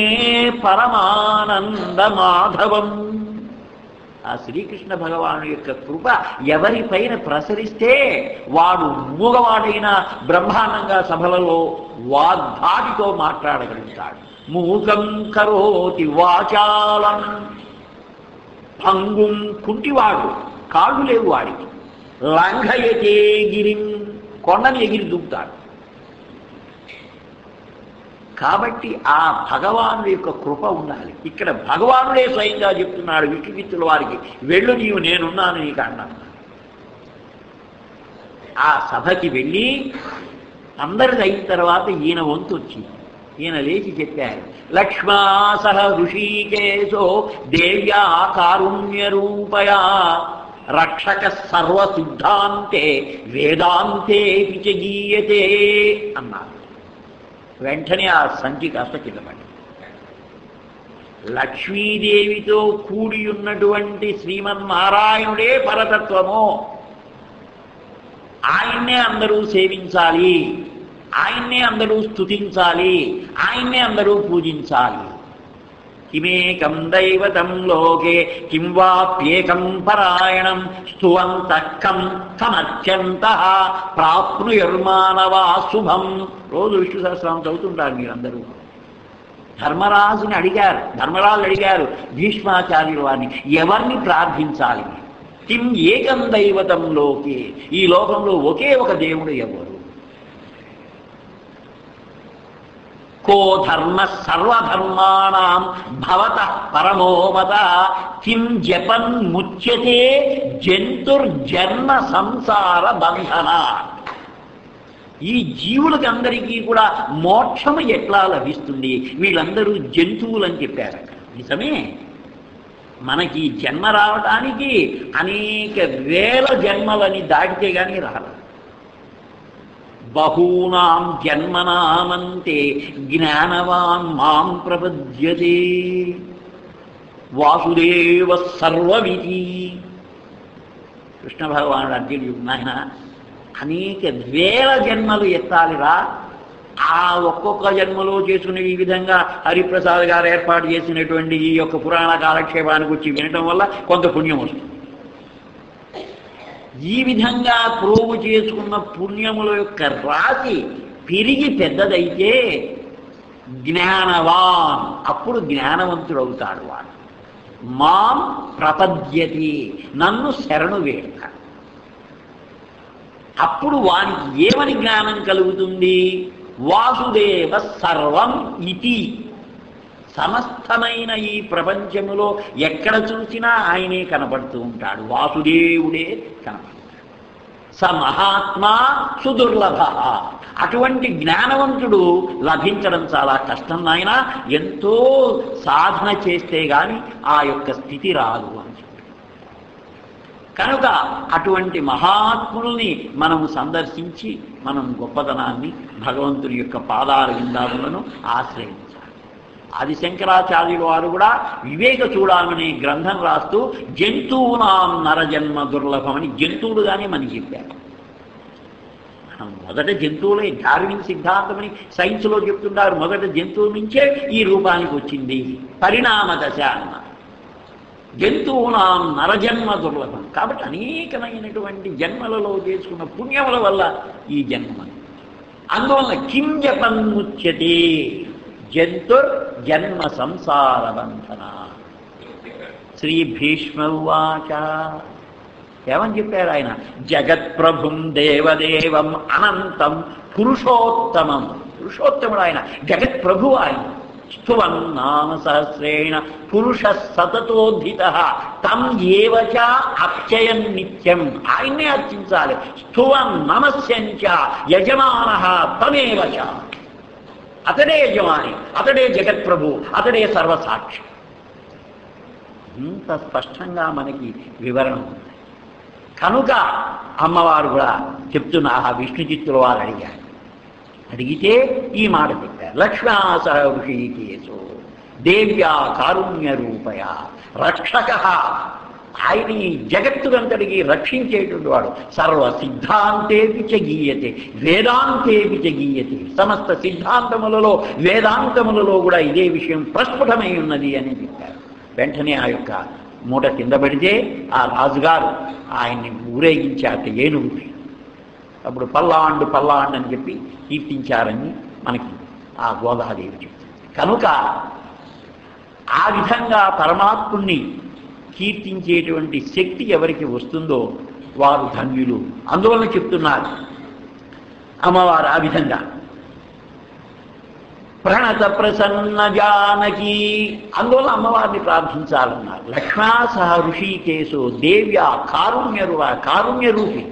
పరమానందమాధవం ఆ శ్రీకృష్ణ భగవాను యొక్క కృప ఎవరిపైన ప్రసరిస్తే వాడు మూగవాడైన బ్రహ్మాండంగా సభలలో వాగ్ధాటితో మాట్లాడగలుగుతాడు మూకం కరోతి వాచాలం పంగుం కుంటివాడు కాళ్ళు లేవు వాడికి లంఘయతే గిరిం కొండని ఎగిరి దూకుతాడు కాబట్టి ఆ భగవానుడి యొక్క కృప ఉండాలి ఇక్కడ భగవానుడే స్వయంగా చెప్తున్నాడు విష్ణుమిత్రుల వారికి వెళ్ళు నీవు నేనున్నాను నీకు అన్నాను ఆ సభకి వెళ్ళి అందరిది అయిన తర్వాత ఈయన వంతు వచ్చింది ఈయన లేచి చెప్పారు లక్ష్మా సహ ఋషికేశో దేవ్యా కారుణ్య రూపయా రక్షక సర్వసిద్ధాంతే వేదాంతే గీయతే అన్నారు వెంటనే ఆ సంచి కాస్త కింద పడి లక్ష్మీదేవితో కూడి ఉన్నటువంటి శ్రీమన్నారాయణుడే పరతత్వము ఆయన్నే అందరూ సేవించాలి ఆయన్నే అందరూ స్తుతించాలి ఆయన్నే అందరూ పూజించాలి కిమేకం దైవతం లోకే కిం వాప్యేకం పరాయణం స్తువంత కం కమత్యంత ప్రాప్నుయర్మానవా శుభం రోజు విష్ణు సహస్రం చదువుతుంటారు మీరందరూ ధర్మరాజుని అడిగారు ధర్మరాజు అడిగారు భీష్మాచార్యుల వారిని ఎవరిని ప్రార్థించాలి కిం ఏకం దైవతం లోకే ఈ లోకంలో ఒకే ఒక దేవుడు ఎవరు కో ధర్మ సర్వధర్మాణం భవత పరమోమత కిం జపన్ ముచ్యతే జంతుర్జన్మ సంసార బంధన ఈ జీవులకి అందరికీ కూడా మోక్షము ఎట్లా లభిస్తుంది వీళ్ళందరూ జంతువులు అని చెప్పారు నిజమే మనకి జన్మ రావటానికి అనేక వేల జన్మలని దాటితే కానీ రాదు బహూనాం జన్మనామంతే జ్ఞానవాన్ మాం ప్రపద్యతే వాసుదేవ సర్వమితి కృష్ణ భగవానుడు అర్జునుడు నాయన అనేక వేల జన్మలు ఎత్తాలిరా ఆ ఒక్కొక్క జన్మలో చేసుకునే ఈ విధంగా హరిప్రసాద్ గారు ఏర్పాటు చేసినటువంటి ఈ యొక్క పురాణ కాలక్షేపానికి వచ్చి వినటం వల్ల కొంత పుణ్యం వస్తుంది ఈ విధంగా ప్రోగు చేసుకున్న పుణ్యముల యొక్క రాశి పెరిగి పెద్దదైతే జ్ఞానవాన్ అప్పుడు జ్ఞానవంతుడు అవుతాడు వాడు మాం ప్రపద్యతి నన్ను శరణు వేడతాడు అప్పుడు వానికి ఏమని జ్ఞానం కలుగుతుంది వాసుదేవ సర్వం ఇతి సమస్తమైన ఈ ప్రపంచములో ఎక్కడ చూసినా ఆయనే కనపడుతూ ఉంటాడు వాసుదేవుడే కనపడతాడు స మహాత్మా సుదుర్లభ అటువంటి జ్ఞానవంతుడు లభించడం చాలా కష్టం నాయన ఎంతో సాధన చేస్తే గాని ఆ యొక్క స్థితి రాదు అని చెప్పి కనుక అటువంటి మహాత్ముల్ని మనము సందర్శించి మనం గొప్పతనాన్ని భగవంతుని యొక్క పాదాల విందాములను ఆశ్రయించాలి ఆది శంకరాచార్యుల వారు కూడా వివేక చూడాలనే గ్రంథం రాస్తూ జంతువునాం నరజన్మ దుర్లభమని జంతువులుగానే మనకి చెప్పారు మొదట జంతువులే డార్విన్ సిద్ధాంతమని సైన్స్లో చెప్తున్నారు మొదట జంతువు నుంచే ఈ రూపానికి వచ్చింది పరిణామ దశ అన్న జంతువునాం నరజన్మ దుర్లభం కాబట్టి అనేకమైనటువంటి జన్మలలో చేసుకున్న పుణ్యముల వల్ల ఈ జన్మ అందువల్ల కిం జపన్ముచ్యతే జంతుర్ జన్మ సంసార బంధన శ్రీ భీష్మవాచ ఏమని చెప్పారు ఆయన జగత్ప్రభుం దేవదేవం అనంతం పురుషోత్తమం పురుషోత్తముడు ఆయన జగత్ప్రభు ఆయన స్థువన్ నామ సహస్రేణ పురుష సతతోద్ధిత తం ఏవచ అక్షయం నిత్యం ఆయన్నే అర్చించాలి స్థువన్ నమస్యంచ యజమాన తమేవచ అతడే యజమాని అతడే జగత్ప్రభు అతడే సర్వసాక్షి ఇంత స్పష్టంగా మనకి వివరణ ఉంది కనుక అమ్మవారు కూడా చెప్తున్న ఆ విష్ణు చిత్తుల వారు అడిగారు అడిగితే ఈ మాట చెప్పారు లక్ష్మా సహ ఋషికేశో దేవ్యా కారుణ్య రూపయ రక్షక ఆయన ఈ జగత్తునంతటికి రక్షించేటువంటి వాడు సర్వ సిద్ధాంతేపి చ గీయతే వేదాంతేపి చ గీయతే సమస్త సిద్ధాంతములలో వేదాంతములలో కూడా ఇదే విషయం ప్రస్ఫుటమై ఉన్నది అని చెప్పారు వెంటనే ఆ యొక్క మూట కింద పడితే ఆ రాజుగారు ఆయన్ని ఊరేగించాక ఏనుగుకి అప్పుడు పల్లాండు పల్లాండు అని చెప్పి కీర్తించారని మనకి ఆ గోదాదేవి చెప్తుంది కనుక ఆ విధంగా పరమాత్ముణ్ణి కీర్తించేటువంటి శక్తి ఎవరికి వస్తుందో వారు ధన్యులు అందువలన చెప్తున్నారు అమ్మవారు ఆ విధంగా ప్రణత ప్రసన్న జానకి అందువల్ల అమ్మవారిని ప్రార్థించాలన్నారు లక్ష్మా సహ ఋషికేశో దేవ్య కారుణ్య రూప కారుణ్య రూపి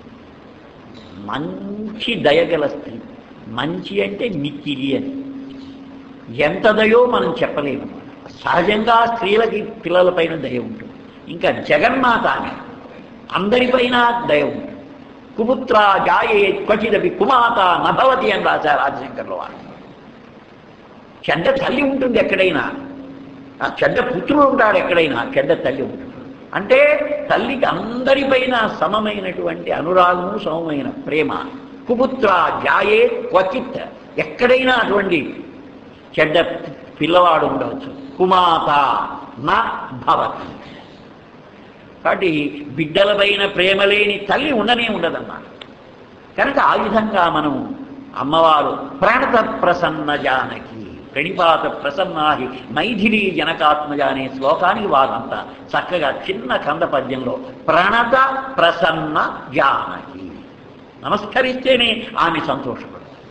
మంచి దయగల స్త్రీ మంచి అంటే మిక్కిలి అని ఎంత దయో మనం చెప్పలేము సహజంగా స్త్రీలకి పిల్లలపైన దయ ఉంటుంది ఇంకా జగన్మాత అని అందరిపైన దయ ఉంటుంది కుపుత్ర జాయే క్వచిదపి కుమాత నభవతి అని రాశారు రాజశంకర్లో వారు చెడ్డ తల్లి ఉంటుంది ఎక్కడైనా ఆ చెడ్డ పుత్రుడు ఉంటాడు ఎక్కడైనా చెడ్డ తల్లి ఉంటుంది అంటే తల్లికి అందరిపైన సమమైనటువంటి అనురాగము సమమైన ప్రేమ కుపుత్ర జాయే క్వచిత్ ఎక్కడైనా అటువంటి చెడ్డ పిల్లవాడు ఉండవచ్చు కుమాత నా భవతి కాబట్టి బిడ్డలపైన ప్రేమ లేని తల్లి ఉండనే ఉండదన్నమాట కనుక ఆ విధంగా మనం అమ్మవారు ప్రణత ప్రసన్న జానకి ప్రణిపాత ప్రసన్నాహి మైథిలి జనకాత్మజ అనే శ్లోకానికి వారంతా చక్కగా చిన్న కంద పద్యంలో ప్రణత ప్రసన్న జానకి నమస్కరిస్తేనే ఆమె సంతోషపడు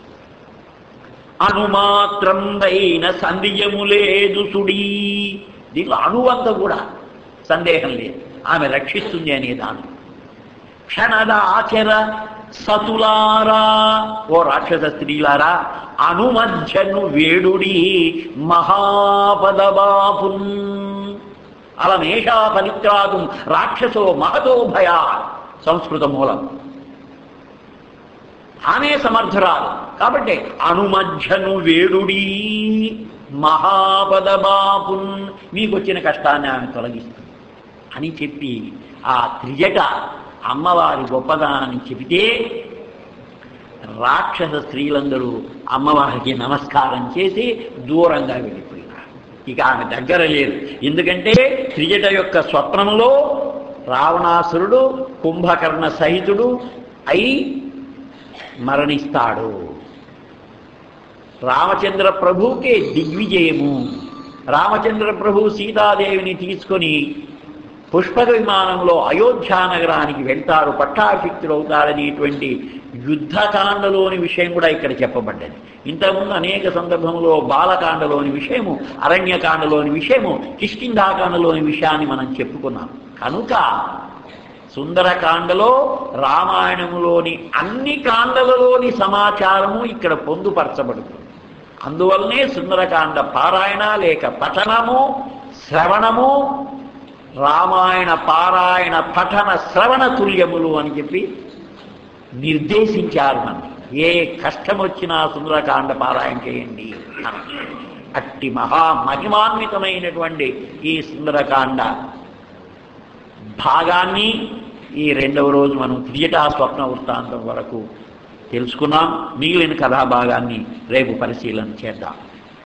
అనుమాత్రందైన సందేహము లేదు సుడీ దీనిలో అణువంత కూడా సందేహం లేదు ఆమె రక్షిస్తుంది అనే దాని క్షణద ఆచర సతులారా ఓ రాక్షస స్త్రీలారా అనుమధ్యను వేడుడి మహాపదబాపున్ అలమేషా ఫలిత్రాగం రాక్షసో మహతో భయా సంస్కృత మూలం ఆమె సమర్థురాలు కాబట్టి అనుమధ్యను వేడుడి మహాపదబాపున్ మీకు వచ్చిన కష్టాన్ని ఆమె తొలగిస్తుంది అని చెప్పి ఆ త్రిజట అమ్మవారి గొప్పదానాన్ని చెబితే రాక్షస స్త్రీలందరూ అమ్మవారికి నమస్కారం చేసి దూరంగా వెళ్ళిపోయినారు ఇక ఆమె దగ్గర లేదు ఎందుకంటే త్రిజట యొక్క స్వప్నంలో రావణాసురుడు కుంభకర్ణ సహితుడు అయి మరణిస్తాడు రామచంద్ర ప్రభువుకే దిగ్విజయము రామచంద్ర ప్రభు సీతాదేవిని తీసుకొని పుష్పక విమానంలో అయోధ్యా నగరానికి వెళ్తారు పట్టాభిక్తులు అవుతారనేటువంటి యుద్ధకాండలోని విషయం కూడా ఇక్కడ చెప్పబడ్డది ఇంతకుముందు అనేక సందర్భంలో బాలకాండలోని విషయము అరణ్యకాండలోని విషయము కిష్కింధాకాండలోని విషయాన్ని మనం చెప్పుకున్నాం కనుక సుందరకాండలో రామాయణములోని అన్ని కాండలలోని సమాచారము ఇక్కడ పొందుపరచబడుతుంది అందువల్లనే సుందరకాండ పారాయణ లేక పఠనము శ్రవణము రామాయణ పారాయణ పఠన శ్రవణ తుల్యములు అని చెప్పి నిర్దేశించారు మనం ఏ కష్టం వచ్చినా సుందరకాండ పారాయణ చేయండి అని. అట్టి మహా మహిమాన్వితమైనటువంటి ఈ సుందరకాండ భాగాన్ని ఈ రెండవ రోజు మనం త్రియటా స్వప్న వృత్తాంతం వరకు తెలుసుకున్నాం మిగిలిన కథాభాగాన్ని రేపు పరిశీలన చేద్దాం